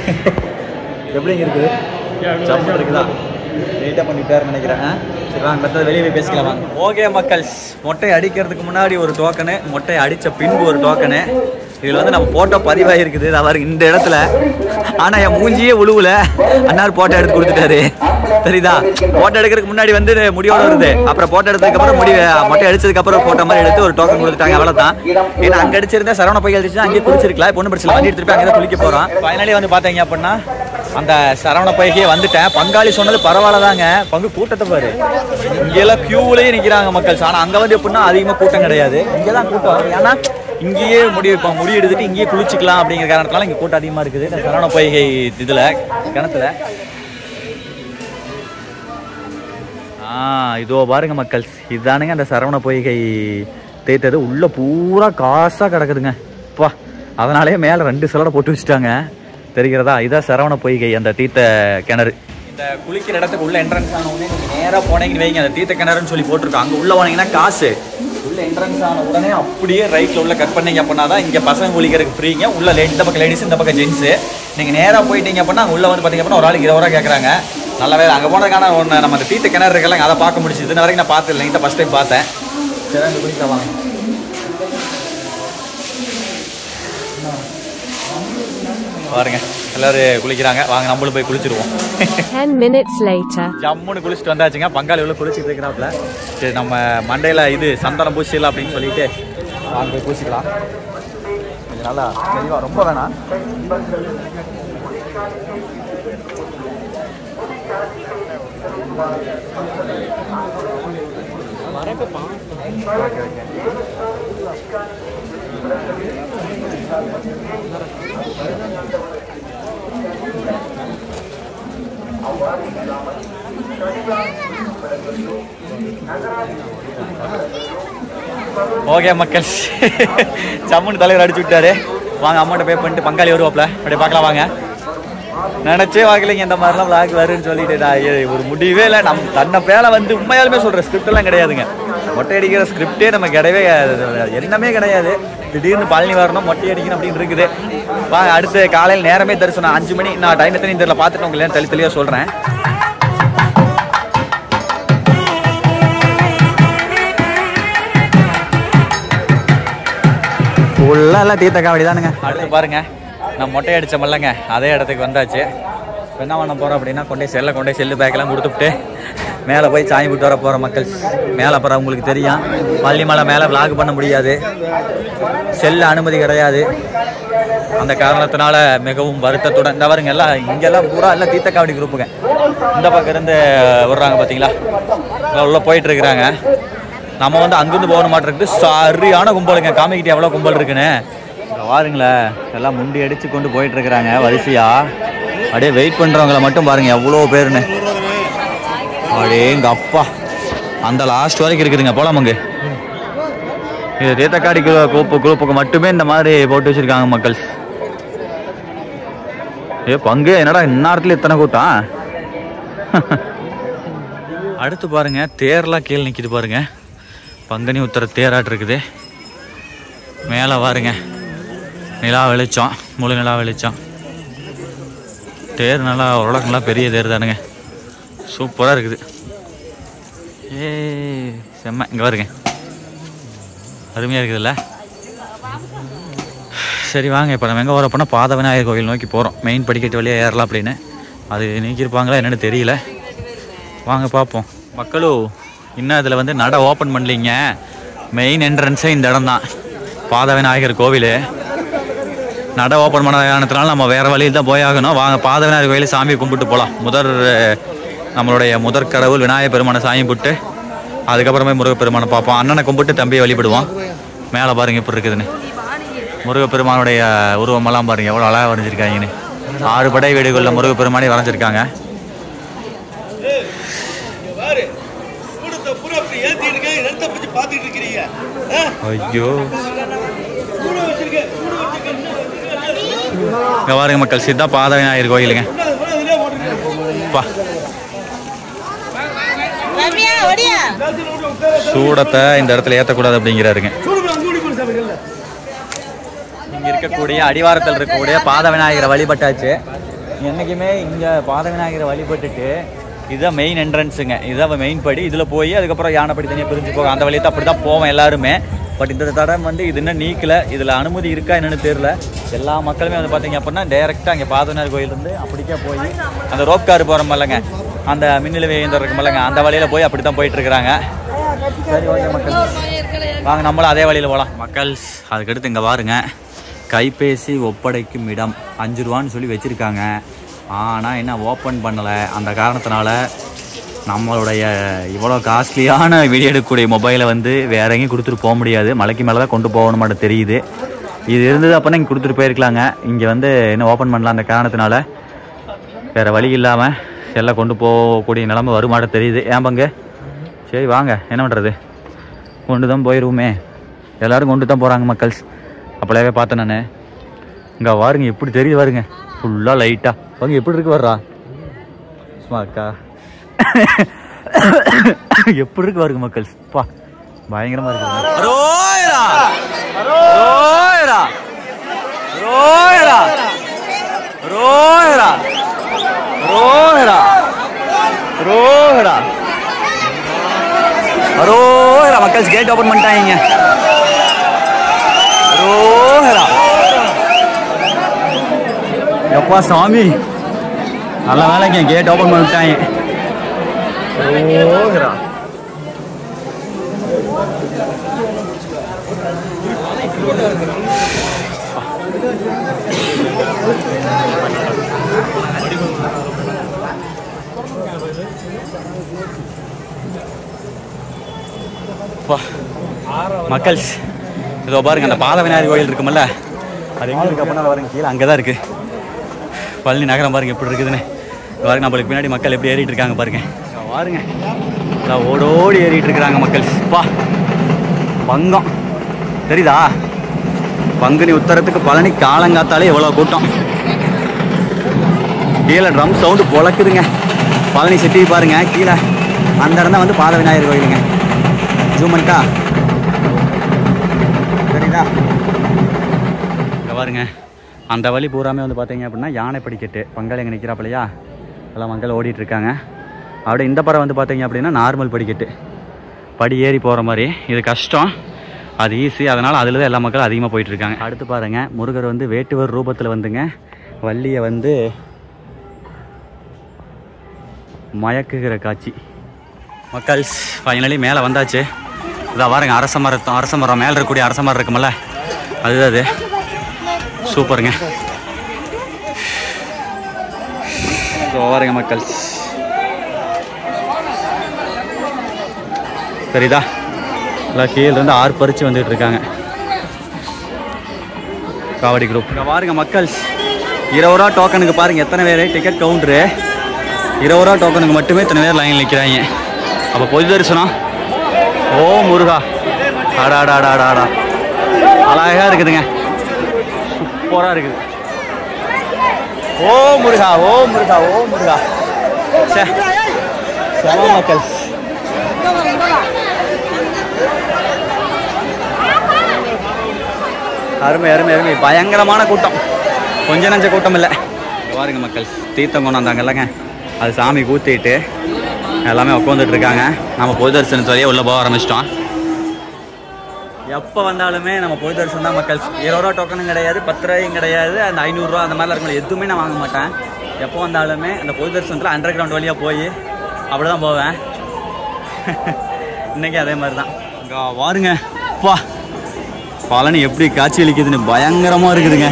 எப்படிங்க இருக்குது சாப்பிட்டு இருக்குதா லேட்டாக பண்ணிட்டாருன்னு நினைக்கிறேன் ஆ? சரி வாங்க மற்றது வெளியே போய் பேசிக்கலாம் வாங்க ஓகே மக்கள்ஸ் மொட்டை அடிக்கிறதுக்கு முன்னாடி ஒரு டோக்கனு மொட்டை அடித்த பின்பு ஒரு டோக்கனு இதில் வந்து நம்ம போட்டோ பதிவாகி இருக்குது அவர் இந்த இடத்துல ஆனால் என் மூஞ்சியே உழுவுல அண்ணார் போட்டோ எடுத்து கொடுத்துட்டாரு சரிதா போட்டோ எடுக்கிறதுக்கு முன்னாடி வந்து முடியோட வருது அப்புறம் போட்டோ எடுத்ததுக்கு அப்புறம் முடி மொட்டை அடிச்சதுக்கு அப்புறம் போட்டோ மாதிரி எடுத்து ஒரு டோக்கன் கொடுத்துட்டாங்க அவ்வளவுதான் ஏன்னா அங்க அடிச்சிருந்தா சரவண பையல் அடிச்சுன்னா அங்கேயே குளிச்சிருக்கலாம் இப்போ ஒன்றும் பிரச்சனை வண்டி எடுத்துட்டு போய் அங்கே தான் குளிக்க போறோம் ஃபைனலி வந்து பாத்தீங்க அப்படின்னா அந்த சரவண பைக்கே வந்துட்டேன் பங்காளி சொன்னது பரவாயில்லதாங்க பங்கு கூட்டத்தை பாரு இங்கெல்லாம் கியூவிலேயே நிக்கிறாங்க மக்கள் ஆனா அங்க வந்து எப்படின்னா அதிகமா கூட்டம் கிடையாது இங்கதான் கூட்டம் ஏன்னா இங்கேயே முடி வைப்பாங்க முடி எடுத்துட்டு இங்கேயே குளிச்சுக்கலாம் அப்படிங்கிற காரணத்தினால இங்கே கூட்டம் அதிகமாக இருக்குது இந்த சரவண பொய்கை இதில் கிணத்துல ஆ இதோ பாருங்க மக்கள் இதுதானுங்க அந்த சரவண பொய்கை தேய்த்தது உள்ள பூரா காசாக கிடக்குதுங்க அப்பா அதனாலே மேலே ரெண்டு சிலடை போட்டு வச்சுட்டாங்க தெரிகிறதா இதான் சரவண பொய்கை அந்த தீர்த்த கிணறு இந்த குளிக்கிற இடத்துக்கு உள்ள என்ட்ரன்ஸ் ஆன உடனே நீங்கள் நேராக போனீங்கன்னு வைங்க அந்த தீர்த்த கிணறுன்னு சொல்லி போட்டிருக்கோம் அங்கே உள்ள போனீங்கன்னா காசு உள்ள என்ட்ரன்ஸ் ஆன உடனே அப்படியே ரைட்டில் உள்ள கட் பண்ணீங்க அப்படின்னா தான் இங்கே பசங்க குளிக்கிறதுக்கு ஃப்ரீங்க உள்ள லே- இந்த பக்கம் லேடிஸ் இந்த பக்கம் ஜென்ஸு நீங்கள் நேராக போயிட்டீங்க அப்படின்னா அங்கே உள்ள வந்து பார்த்தீங்க அப்படின்னா ஒரு ஆளுக்கு இருபது ரூபா கேட்குறாங்க நல்ல வேலை அங்கே போனதுக்கான ஒன்று நம்ம அந்த தீர்த்த கிணறு இருக்கல அதை பார்க்க முடிச்சுது இன்ன வரைக்கும் நான் பார்த்ததில்லை இதை ஃபஸ்ட் டைம் பார்த்தேன் சரி அங்கே குளிக்க வாங்க பாருங்க எல்லாரும் குளிக்கிறாங்க வாங்க நம்மளும் போய் குளிச்சிருவோம் 10 minutes later. ஜம்முன்னு குளிச்சுட்டு வந்தாச்சுங்க பங்காளி உள்ள குளிச்சுட்டு இருக்கிறாப்புல சரி நம்ம மண்டையில் இது சந்தனம் பூசிடலாம் அப்படின்னு சொல்லிட்டு வாங்க போய் பூசிக்கலாம் கொஞ்சம் நல்லா தெளிவா ரொம்ப வேணாம் ஓகே மக்கள் சம்முன்னு தலைவர் அடிச்சு விட்டாரு வாங்க அமௌண்ட்டை பே பண்ணிட்டு பங்காளி வருவாப்ல அப்படியே பார்க்கலாம் வாங்க நினைச்சே வாங்கலைங்க இந்த மாதிரிலாம் விளாக் வருன்னு சொல்லிட்டு நான் ஏ- ஒரு முடிவே இல்லை நம்ம தன்னை பேல வந்து உண்மையாலுமே சொல்கிற ஸ்கிரிப்ட் எல்லாம் கிடையாதுங்க மொட்டை அடிக்கிற ஸ்கிரிப்டே நம்ம கிடையவே கிடையாது. எண்ணமே கிடையாது திடீர்னு பழனி வரணும் மொட்டை அடிக்கணும் அப்படின்னு இருக்குது வாங்க அடுத்து காலையில் நேரமே தரிசனம் அஞ்சு மணி நான் டைம் எத்தனை தெரியல பார்த்துட்டு உங்களுக்கு தெளி தெளிவாக சொல்கிறேன் ஃபுல்லாக எல்லாம் தீர்த்த காவடி தானுங்க அடுத்து பாருங்க நான் மொட்டை அடிச்சோம்லங்க அதே இடத்துக்கு வந்தாச்சு இப்ப என்ன பண்ண போகிறோம் அப்படின்னா கொண்டே செல்லை கொண்டே செல்லு பேக்கெல்லாம் கொடுத்துட்டு மேலே போய் சாமி விட்டு வர போகிற மக்கள் மேலே போகிற உங்களுக்கு தெரியும் பள்ளி மலை மேலே விளாக் பண்ண முடியாது செல்ல அனுமதி கிடையாது அந்த காரணத்தினால மிகவும் வருத்தத்துடன் இந்த வருங்க எல்லாம் இங்கெல்லாம் பூரா எல்லாம் தீர்த்த காவடி குரூப்புங்க இந்த பக்கம் இருந்து விடுறாங்க பார்த்தீங்களா எல்லாம் உள்ள போயிட்டு இருக்கிறாங்க நம்ம வந்து அங்கிருந்து போகணும் மாட்டிருக்கு சரியான கும்பலுங்க காமிக்கிட்டு எவ்வளோ கும்பல் இருக்குன்னு இங்க பாருங்களேன் எல்லாம் முண்டி அடிச்சு கொண்டு போயிட்டு இருக்கிறாங்க வரிசையா அப்படியே வெயிட் பண்றவங்கள மட்டும் பாருங்க எவ்வளோ பேருன்னு அப்படியே எங்க அப்பா அந்த லாஸ்ட் வரைக்கும் இருக்குதுங்க போலாமங்க இது தேத்தக்காடி குரூப் குரூப்புக்கு மட்டுமே இந்த மாதிரி போட்டு வச்சிருக்காங்க மக்கள் ஏ பங்கு என்னடா இந்நேரத்துல இத்தனை கூட்டம் அடுத்து பாருங்க தேர்லாம் கீழே நிக்குது பாருங்க பங்குனி உத்தர தேராட்டு இருக்குது மேலே பாருங்க நிலா வெளிச்சம் முழு நிலா வெளிச்சம் தேர் நல்லா ஓரளவுக்கு நல்லா பெரிய தேர் தானுங்க சூப்பராக இருக்குது ஏ செம்ம இங்கே பாருங்க அருமையாக இருக்குதுல்ல சரி வாங்க இப்போ நம்ம எங்கே வர போனால் பாத விநாயகர் கோவில் நோக்கி போகிறோம் மெயின் படிக்கட்டு வழியாக ஏறலாம் அப்படின்னு அது நீக்கியிருப்பாங்களா என்னன்னு தெரியல வாங்க பார்ப்போம் மக்களோ இன்னும் இதில் வந்து நட ஓப்பன் பண்ணலீங்க மெயின் என்ட்ரன்ஸே இந்த இடம் தான் பாத விநாயகர் கோவில் நட ஓப்பன் பண்ண காரணத்தினால நம்ம வேறு வழியில் தான் போயாகணும் வாங்க பாத விநாயகர் கோயிலில் சாமி கும்பிட்டு போகலாம் முதல் அஹ், நம்மளுடைய முதற் கடவுள் விநாயகர் பெருமானை சாமி கும்பிட்டு அதுக்கப்புறமே முருகப்பெருமானை பார்ப்போம் அண்ணனை கும்பிட்டு தம்பியை வழிபடுவோம் மேலே பாருங்க எப்படி இருக்குதுன்னு முருகப்பெருமானுடைய உருவமெல்லாம் பாருங்க எவ்வளோ அழகாக வரைஞ்சிருக்காங்கன்னு ஆறு படை வீடுகளில் முருகப்பெருமானே வரைஞ்சிருக்காங்க கூடத்தை பூரா அப்படி ஏத்திட்டு இருக்கேன் இடத்த பத்தி பாத்துட்டு இருக்கிறீங்க ஐயோ இங்க பாருங்க மக்கள் சித்தா பாத விநாயகர் கோயிலுங்க பா சூடத்தை இந்த இடத்துல ஏற்றக்கூடாது அப்படிங்கிறாருங்க இங்க இருக்கக்கூடிய அடிவாரத்தில் இருக்கக்கூடிய பாத விநாயகரை வழிபட்டாச்சு என்னைக்குமே இங்க பாத விநாயகரை வழிபட்டுட்டு இதுதான் மெயின் என்ட்ரன்ஸுங்க இதுதான் மெயின் படி இதில் போய் அதுக்கப்புறம் யானைப்படி தனியாக பிரிஞ்சு போகும் அந்த வழியை தான் அப்படி தான் போவோம் எல்லாருமே பட் இந்த தடம் வந்து இது இன்னும் நீக்கல இதில் அனுமதி இருக்கா என்னன்னு தெரியல எல்லா மக்களுமே வந்து பார்த்தீங்க அப்படின்னா டேரெக்டாக அங்கே பாத விநாயகர் கோயில் இருந்து அப்படிக்கே போய் அந்த ரோப் கார் போகிற மாதிரிலங்க அந்த மின்னிலவை இயந்திரம் இருக்கும் இல்லைங்க அந்த வழியில் போய் அப்படி தான் போயிட்டு இருக்கிறாங்க சரி ஓகே மக்கள் வாங்க நம்மளும் அதே வழியில் போகலாம் மக்கள் அதுக்கடுத்து இங்கே பாருங்க கைபேசி ஒப்படைக்கும் இடம் அஞ்சு ரூபான்னு சொல்லி வச்சுருக்காங்க ஆனால் என்ன ஓப்பன் பண்ணலை அந்த காரணத்தினால நம்மளுடைய இவ்வளோ காஸ்ட்லியான வீடியோ எடுக்கக்கூடிய மொபைலை வந்து வேற எங்கேயும் கொடுத்துட்டு போக முடியாது மலைக்கு மேலே தான் கொண்டு போகணும் மட்டும் தெரியுது இது இருந்தது அப்போனா இங்கே கொடுத்துட்டு போயிருக்கலாங்க இங்கே வந்து என்ன ஓப்பன் பண்ணலாம் அந்த காரணத்தினால வேற வழி இல்லாமல் எல்லாம் கொண்டு போகக்கூடிய நிலமை வருமாட தெரியுது ஏன் பங்கு சரி வாங்க என்ன பண்ணுறது கொண்டு தான் போயிடுவோமே எல்லாரும் கொண்டு தான் போகிறாங்க மக்கள்ஸ் அப்பளாவே பார்த்தேன் நான் இங்கே வாருங்க எப்படி தெரியுது பாருங்க ஃபுல்லாக லைட்டாக வாங்க எப்படி இருக்கு வர்றா சும்மா அக்கா எப்படி இருக்கு பாருங்க மக்கள்ஸ் பா பயங்கரமா இருக்கு ரோயரா ரோயரா ரோயரா ரோயரா ரோயரா ரோயரா ரோஹரா மக்கள்ஸ் கேட் ஓபன் பண்ணிட்டாங்க ரோஹரா எப்பா சாமி நல்ல வேலைங்க கேட் ஓபன் பண்ணிட்டாங்க ரோஹரா அப்பா. மக்கள்ஸ் இதோ பாருங்க அந்த பாத விநாயகர் கோயில் இருக்குமல்ல அது எங்க இருக்கு அப்படின்னா பாருங்க கீழே அங்கே தான் இருக்கு பழனி நகரம் பாருங்க எப்படி இருக்குதுன்னு இங்க பாருங்க நம்மளுக்கு பின்னாடி மக்கள் எப்படி ஏறிட்டு இருக்காங்க பாருங்க இங்க பாருங்க இதான் ஓடோடி ஏறிட்டு இருக்கிறாங்க மக்கள் பா பங்கம் தெரியுதா பங்குனி உத்தரத்துக்கு பழனி காலங்காத்தாலே எவ்வளோ கூட்டம் கீழே ட்ரம் சவுண்டு பொழக்குதுங்க பழனி சிட்டி பாருங்க கீழே அந்த இடம் தான் வந்து பாத விநாயகர் கோயிலுங்க ஜூம் பண்ணிட்டா சரிதா இங்கே பாருங்க அந்த வழி பூராமே வந்து பார்த்தீங்க அப்படின்னா யானை படிக்கட்டு பங்காளி எங்கே நிற்கிறாப்பிலையா எல்லாம் மக்கள் ஓடிட்டு இருக்காங்க அப்படியே இந்த பறம் வந்து பார்த்தீங்க அப்படின்னா நார்மல் படிக்கட்டு படி ஏறி போகிற மாதிரி இது கஷ்டம் அது ஈஸி அதனால் அதில் தான் எல்லா மக்களும் அதிகமாக போயிட்டு இருக்காங்க அடுத்து பாருங்க முருகர் வந்து வேட்டுவர் ரூபத்தில் வந்துங்க வள்ளியை வந்து மயக்குகிற காட்சி மக்கள்ஸ் ஃபைனலி மேலே வந்தாச்சு இதான் பாருங்க அரச மரத்தம் அரச மரம் மேலே இருக்கக்கூடிய அரச மரம் இருக்குமல்ல அதுதான் அது சூப்பருங்க இதோ பாருங்க மக்கள்ஸ் சரிதா எல்லாம் கீழே இருந்து ஆறு பறிச்சு வந்துட்டு இருக்காங்க காவடி குரூப் இங்கே பாருங்க மக்கள்ஸ் இருபது ரூபா டோக்கனுக்கு பாருங்க எத்தனை பேர் டிக்கெட் கவுண்டரு இருபது ரூபா டோக்கனுக்கு மட்டுமே இத்தனை பேர் லைன் நிற்கிறாங்க அப்போ பொது தரிசனம் ஓ முருகா ஆடா ஆடா ஆடா ஆடா ஆடா அழகா இருக்குதுங்க சூப்பராக இருக்குது ஓ முருகா ஓ முருகா ஓ முருகா சே செம மக்கள் அருமை அருமை அருமை பயங்கரமான கூட்டம் கொஞ்ச நஞ்ச கூட்டம் இல்லை பாருங்க மக்கள் தீர்த்தம் கொண்டாந்தாங்க இல்லைங்க அது சாமி கூத்திட்டு எல்லாமே உட்காந்துட்டு இருக்காங்க நம்ம பொது தரிசனத்து வழியே உள்ளே போக ஆரம்பிச்சிட்டோம் எப்போ வந்தாலுமே நம்ம பொது தரிசனம் தான் மக்கள் இருபது ரூபா டோக்கனும் கிடையாது பத்து ரூபாயும் கிடையாது அந்த ஐநூறுரூவா அந்த மாதிரிலாம் இருக்கும் எதுவுமே நான் வாங்க மாட்டேன் எப்போ வந்தாலுமே அந்த பொது தரிசனத்தில் அண்டர் கிரவுண்ட் வழியாக போய் அப்படி தான் போவேன் இன்னைக்கு அதே மாதிரி தான் இங்கே வாருங்க பா பழனி எப்படி காட்சி அளிக்குதுன்னு பயங்கரமாக இருக்குதுங்க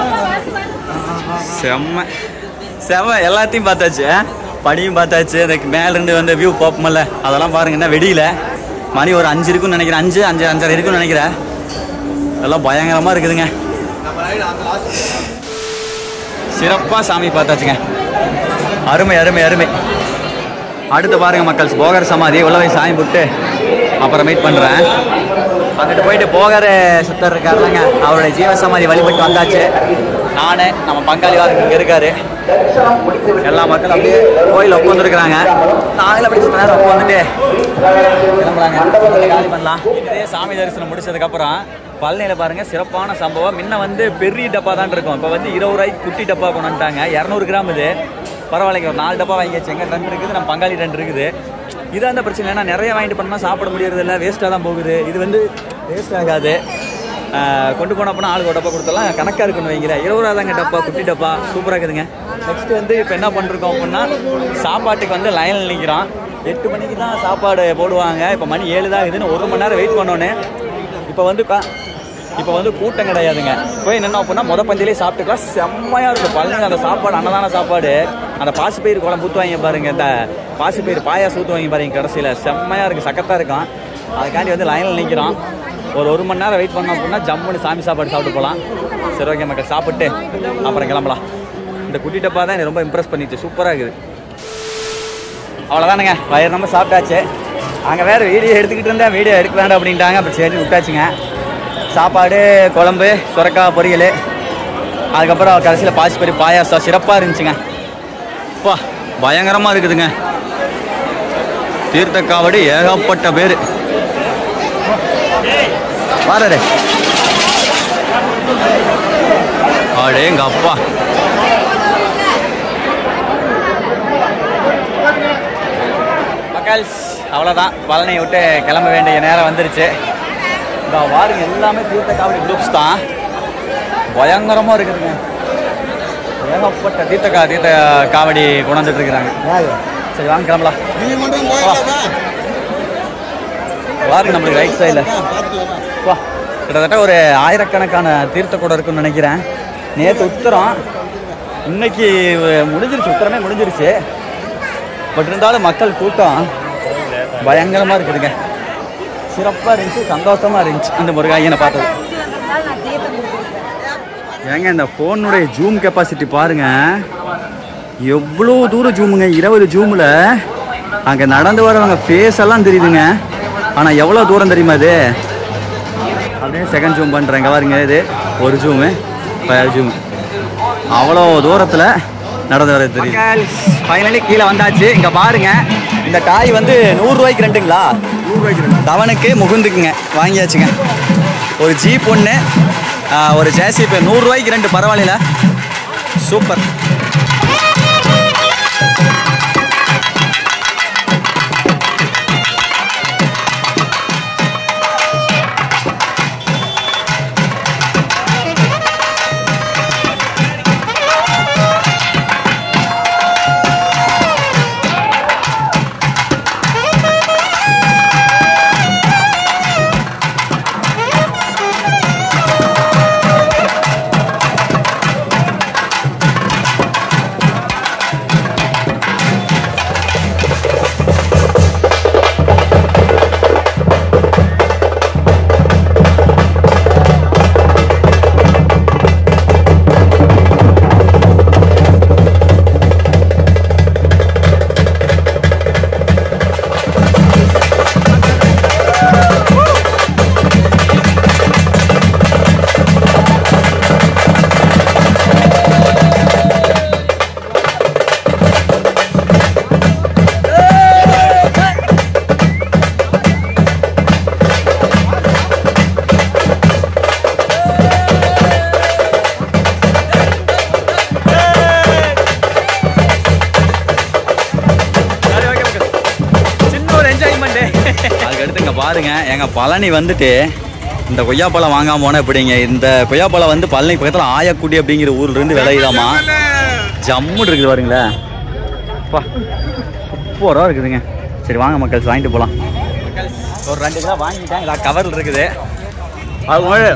செம்ம செம்ம எல்லாத்தையும் பார்த்தாச்சு படியும் பார்த்தாச்சு அதுக்கு மேலேருந்து வந்து வியூ பார்ப்போம்ல அதெல்லாம் பாருங்க என்ன வெடியில மணி ஒரு அஞ்சு இருக்குன்னு நினைக்கிறேன் அஞ்சு அஞ்சு அஞ்சரை இருக்குன்னு நினைக்கிறேன் எல்லாம் பயங்கரமாக இருக்குதுங்க சிறப்பாக சாமி பார்த்தாச்சுங்க அருமை அருமை அருமை அடுத்து பாருங்க மக்கள் போகர் சமாதி உள்ள போய் சாமி போட்டு அப்புறம் மீட் பண்ணுறேன் அங்கிட்டு போயிட்டு போகர் சுத்தர் இருக்காருலங்க அவருடைய ஜீவ சமாதி வழிபட்டு வந்தாச்சு நானு நம்ம பங்காளி வாருக்கு இங்கே இருக்காரு எல்லா மக்களும் அப்படியே கோயில் உட்காந்துருக்குறாங்க நாங்களும் அப்படி சுத்த நேரம் உட்காந்துட்டு கிளம்புறாங்க உடனே காலி பண்ணலாம் இதே சாமி தரிசனம் முடிச்சதுக்கப்புறம் பழனியில் பாருங்க சிறப்பான சம்பவம் முன்ன வந்து பெரிய டப்பா தான் இருக்கும் இப்போ வந்து இருபது ரூபாய்க்கு குட்டி டப்பா கொண்டு வந்துட்டாங்க இரநூறு கிராம் இது பரவாயில்லைங்க ஒரு நாலு டப்பா வாங்கி வச்சுங்க ரெண்டு இருக்குது நம்ம பங்காளி ரெண்டு இருக்குது இதான் அந்த பிரச்சனை ஏன்னா நிறைய வாங்கிட்டு பண்ணால் சாப்பிட முடியறது இல்லை வேஸ்ட்டாக தான் போகுது இது வந்து வேஸ்ட் ஆகாது ஆஹ் கொண்டு போன அப்படின்னா ஆளுக்கு ஒரு டப்பா கொடுத்தலாம் கணக்காக இருக்குன்னு வைங்களேன் இருபது ரூபா தாங்க டப்பா குட்டி டப்பா சூப்பராக இருக்குதுங்க நெக்ஸ்ட் வந்து இப்போ என்ன பண்ணிருக்கோம் அப்படின்னா சாப்பாட்டுக்கு வந்து லைனில் நிற்கிறோம் எட்டு மணிக்கு தான் சாப்பாடு போடுவாங்க இப்போ மணி ஏழு தான் இதுன்னு ஒரு மணி நேரம் வெயிட் பண்ணோன்னு இப்போ வந்து கா- இப்போ வந்து கூட்டம் கிடையாதுங்க போய் என்னென்ன அப்படின்னா முத பந்திலே சாப்பிட்டுக்கலாம் செம்மையாக இருக்கும் பழனி அந்த சாப்பாடு அன்னதான சாப்பாடு அந்த பாசிப்பயிறு குழம்பு ஊற்றுவாங்க பாருங்க இந்த பாசிப்பயிறு பாயாசம் ஊற்றுவாங்க பாருங்க கடைசியில் செம்மையாக இருக்குது சக்கத்தாக இருக்கும் அதுக்காண்டி வந்து லைனில் நிற்கிறோம் ஒரு ஒரு மணி நேரம் வெயிட் பண்ணோம் அப்படின்னா ஜம்முன்னு சாமி சாப்பாடு சாப்பிட்டு போகலாம் சரி ஓகே மக்கள் சாப்பிட்டு அப்புறம் கிளம்பலாம் இந்த குட்டி டப்பா தான் எனக்கு ரொம்ப இம்ப்ரெஸ் பண்ணிச்சு சூப்பராக இருக்குது அவ்வளோதானுங்க வயிறு நம்ம சாப்பிட்டாச்சு அங்கே வேறு வீடியோ எடுத்துக்கிட்டு இருந்தேன் வீடியோ எடுக்க வேண்டாம் அப்படின்ட்டாங்க அப்புறம் சரி விட்டாச்சுங்க சாப்பாடு குழம்பு சுரக்காய் பொரியல் அதுக்கப்புறம் கடைசியில் பாசிப்பறி பாயாசம் சிறப்பாக இருந்துச்சுங்க அப்பா பயங்கரமாக இருக்குதுங்க தீர்த்த காவடி ஏகப்பட்ட பேர் வாரரு அடேங்க அப்பா மக்கள்ஸ் அவ்வளோதான் பழனியை விட்டு கிளம்ப வேண்டிய நேரம் வந்துருச்சு இந்த வாருங்க எல்லாமே தீர்த்த காவடி குரூப்ஸ் தான் பயங்கரமாக இருக்குதுங்க ஏகப்பட்ட தீர்த்த கா தீர்த்த காவடி கொண்டாந்துட்டு இருக்கிறாங்க சரி வாங்க கிளம்பலாம் வாருங்க நம்மளுக்கு ரைட் சைடில் வா கிட்டத்தட்ட ஒரு ஆயிரக்கணக்கான தீர்த்த கூட இருக்குன்னு நினைக்கிறேன் நேற்று உத்தரம் இன்னைக்கு முடிஞ்சிருச்சு உத்தரமே முடிஞ்சிருச்சு பட் இருந்தாலும் மக்கள் கூட்டம் பயங்கரமாக இருக்குதுங்க சிறப்பாக இருந்துச்சு சந்தோஷமாக இருந்துச்சு அந்த முருகாயனை பார்த்தது நான் தீர்த்தம் கொடுத்துருக்கேன் ஏங்க இந்த ஃபோனுடைய ஜூம் கெப்பாசிட்டி பாருங்க எவ்வளோ தூரம் ஜூமுங்க இருபது ஜூமில் அங்கே நடந்து வரவங்க ஃபேஸ் எல்லாம் தெரியுதுங்க ஆனால் எவ்வளோ தூரம் தெரியுமா இது அப்படியே செகண்ட் ஜூம் பண்ணுறேங்க பாருங்க இது ஒரு ஜூமு ஜூம் அவ்வளோ தூரத்தில் நடந்து வர தெரியுது ஃபைனலி கீழே வந்தாச்சு இங்கே பாருங்க இந்த காய் வந்து நூறுரூவாய்க்கு ரெண்டுங்களா நூறுரூவாய்க்கு ரெண்டு தவனுக்கு முகுந்துக்குங்க வாங்கியாச்சுங்க ஒரு ஜீப் ஒன்று ஒரு ஜேசிபி நூறுரூவாய்க்கு ரெண்டு பரவாயில்ல சூப்பர் சின்ன ஒரு என்ஜாய்மெண்ட் அதுக்கடுத்து இங்கே பாருங்க எங்க பழனி வந்துட்டு இந்த கொய்யாப்பழம் வாங்காம போனால் எப்படிங்க இந்த கொய்யாப்பழம் வந்து பழனி பக்கத்தில் ஆயக்குடி அப்படிங்கிற ஊர்ல இருந்து விளையுதாமா ஜம்முன்னு இருக்குது பாருங்களேன் அப்பா சூப்பராக இருக்குதுங்க சரி வாங்க மக்கள் வாங்கிட்டு போகலாம் ஒரு ரெண்டு கிலோ வாங்கிட்டேன் இதான் கவரில் இருக்குது அது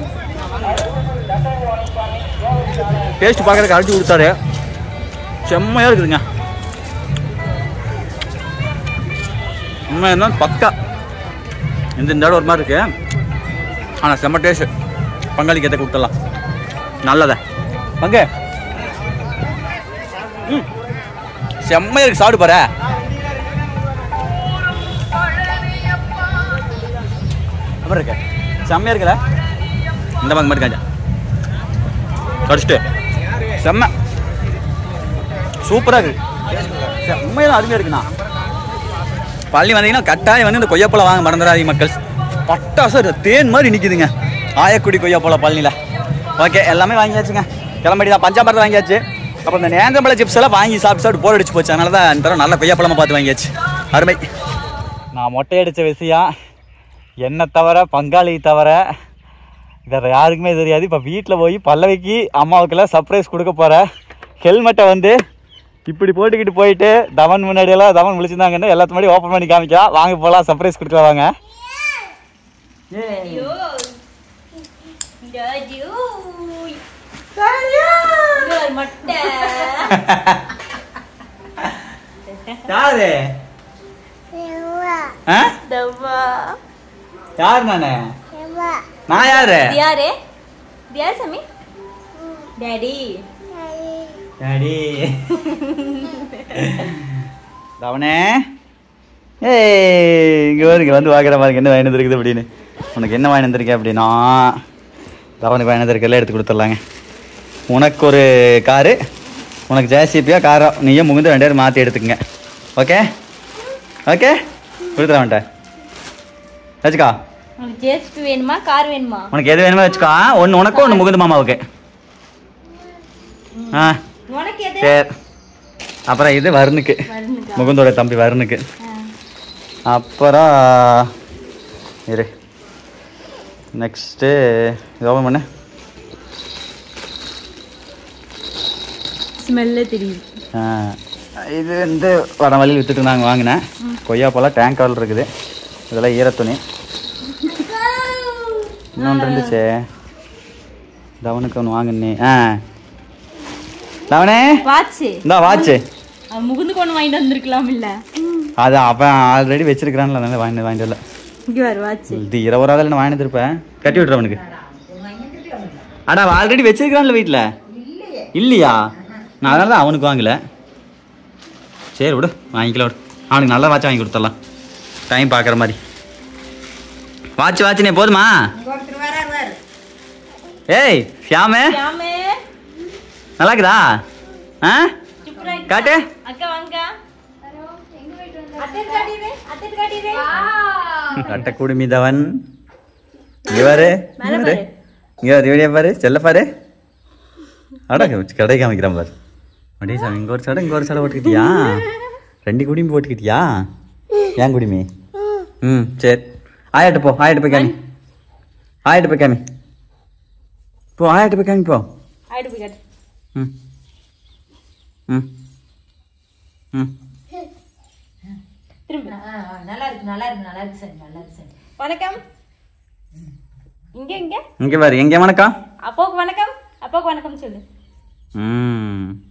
டேஸ்ட் பார்க்குறதுக்கு அடிச்சு கொடுத்தாரு செம்மையாக இருக்குதுங்க உண்மை என்ன பக்கா இந்த இந்த இடம் ஒரு மாதிரி இருக்கு ஆனால் செம்ம டேஸ்ட் பங்காளிக்கு எதை கொடுத்துடலாம் நல்லதா பங்கு ம் செம்மையா இருக்கு சாப்பிடு பாரு அப்புறம் இருக்கு செம்மையா இருக்குல்ல இந்த பங்கு மாதிரி காஞ்சா கடிச்சிட்டு செம்ம சூப்பராக இருக்கு செம்மையில அருமையாக இருக்குண்ணா பள்ளி வந்தீங்கன்னா கட்டாயம் வந்து இந்த கொய்யாப்பழம் வாங்க மறந்துடாதீங்க மக்கள் பட்டாசு இது தேன் மாதிரி நிற்கிதுங்க ஆயக்குடி கொய்யாப்பழம் பழனியில் ஓகே எல்லாமே வாங்கியாச்சுங்க கிளம்படி தான் பஞ்சாமரத்தை வாங்கியாச்சு அப்புறம் இந்த நேந்திரம்பழ சிப்ஸ் எல்லாம் வாங்கி சாப்பிட்டு சாப்பிட்டு போர் அடிச்சு போச்சு அதனால தான் இந்த தடவை நல்ல கொய்யாப்பழமா பார்த்து வாங்கியாச்சு அருமை நான் மொட்டை அடித்த விஷயம் என்னை தவிர பங்காளி தவிர வேறு யாருக்குமே தெரியாது இப்போ வீட்டில் போய் பல்லவிக்கு அம்மாவுக்கெல்லாம் சர்ப்ரைஸ் கொடுக்க போகிறேன் ஹெல்மெட்டை வந்து இப்படி போட்டுக்கிட்டு போயிட்டு தவன் முன்னாடியெல்லாம் தவன் விழிச்சிருந்தாங்கன்னு எல்லாத்து முன்னாடி ஓப்பன் பண்ணி காமிக்கலாம் வாங்க போகலாம் சர்ப்ரைஸ் கொடுக்கலாம் வாங்க யாரு ஆ? தவ்வா யார் நானு நான் யாரு யாரு யார் சாமி டாடி டாடி தவனே ஏய் இங்க பாருங்க வந்து பார்க்குற பாருங்க என்ன வாங்கி இருக்குது அப்படின்னு உனக்கு என்ன வாங்கி வந்திருக்கேன் அப்படின்னா தவனுக்கு வாங்கி வந்திருக்கல எடுத்து கொடுத்துடலாங்க உனக்கு ஒரு காரு உனக்கு ஜேசிபியா காரோ நீயே முகுந்து ரெண்டு பேரும் மாற்றி எடுத்துக்கங்க ஓகே ஓகே கொடுத்துட வந்துட்டேன் வச்சுக்கா உனக்கு ஜேஸ்பி வேணுமா கார் வேணுமா உனக்கு எது வேணுமோ வச்சுக்கோ ஒன்று உனக்கும் ஒன்று முகுந்து மாமாவுக்கு ஆ உனக்கு எது சரி அப்புறம் இது வருணுக்கு வருணுக்கா? முகுந்தோட தம்பி வருணுக்கு அப்புறம் இரு நெக்ஸ்ட்டு இது ஓப்பன் பண்ணு ஸ்மெல்லே தெரியுது ஆ, இது வந்து வட வழியில் விற்றுட்டு இருந்தாங்க வாங்கினேன் கொய்யா பழம் டேங்க் கவல் இருக்குது இதெல்லாம் ஈரத்துணி இன்னொன்று இருந்துச்சே தவனுக்கு ஒன்று வாங்கினே ஆ தவனே வாட்சு இந்தா வாட்சு அவன் முகுந்து கொண்டு வாங்கிட்டு வந்திருக்கலாம் இல்ல அது அவன் ஆல்ரெடி வச்சிருக்கிறான்ல அதனால வாங்கிட்டு வாங்கிட்டு வரல இங்க வர வாட்சு இது இருபது ரூபா நான் வாங்கிட்டு இருப்பேன் கட்டி விட்ற அவனுக்கு அடா அவன் ஆல்ரெடி வச்சிருக்கிறான்ல வீட்டில் இல்லையா நான் அதனால தான் அவனுக்கு வாங்கல சரி விடு வாங்கிக்கலாம் விடு அவனுக்கு நல்ல வாட்ச் வாங்கி கொடுத்துடலாம் டைம் பார்க்குற மாதிரி வாட்ச் வாட்ச்னே போதுமா ஏய் ஷியாமே யாமே நல்லா இருக்குதா ஆ சூப்பரா இருக்கு. காட்டு அக்கா வாங்க அத்தை காட்டிடு அத்தை காட்டிடு கட்ட குடுமிதவன் இவரு இவரு இங்க ஒரு வீடியோ பாரு செல்ல பாரு அட கடை காமிக்கிறான் பாரு அப்படியே சாமி இங்க ஒரு சடை இங்க ஒரு சடை போட்டுக்கிட்டியா ரெண்டு குடிமி போட்டுக்கிட்டியா ஏன் குடிமி ம் சரி ஆயாட்டு போ ஆயாட்டு போய் காமி ஆயாட்டு போய் காமி போ ஆயாட்டு போய் காமி போ ஆயிட்டு போய் காட்டு ம் ம் ம் திரும்ப நல்லா இருக்கு நல்லா இருக்கு நல்லா இருக்கு சார் நல்லா இருக்கு சார் வணக்கம் இங்க இங்க இங்கே பாரு எங்கே வணக்கம் அப்பாவுக்கு வணக்கம் அப்பாவுக்கு வணக்கம் சொல்லு ம்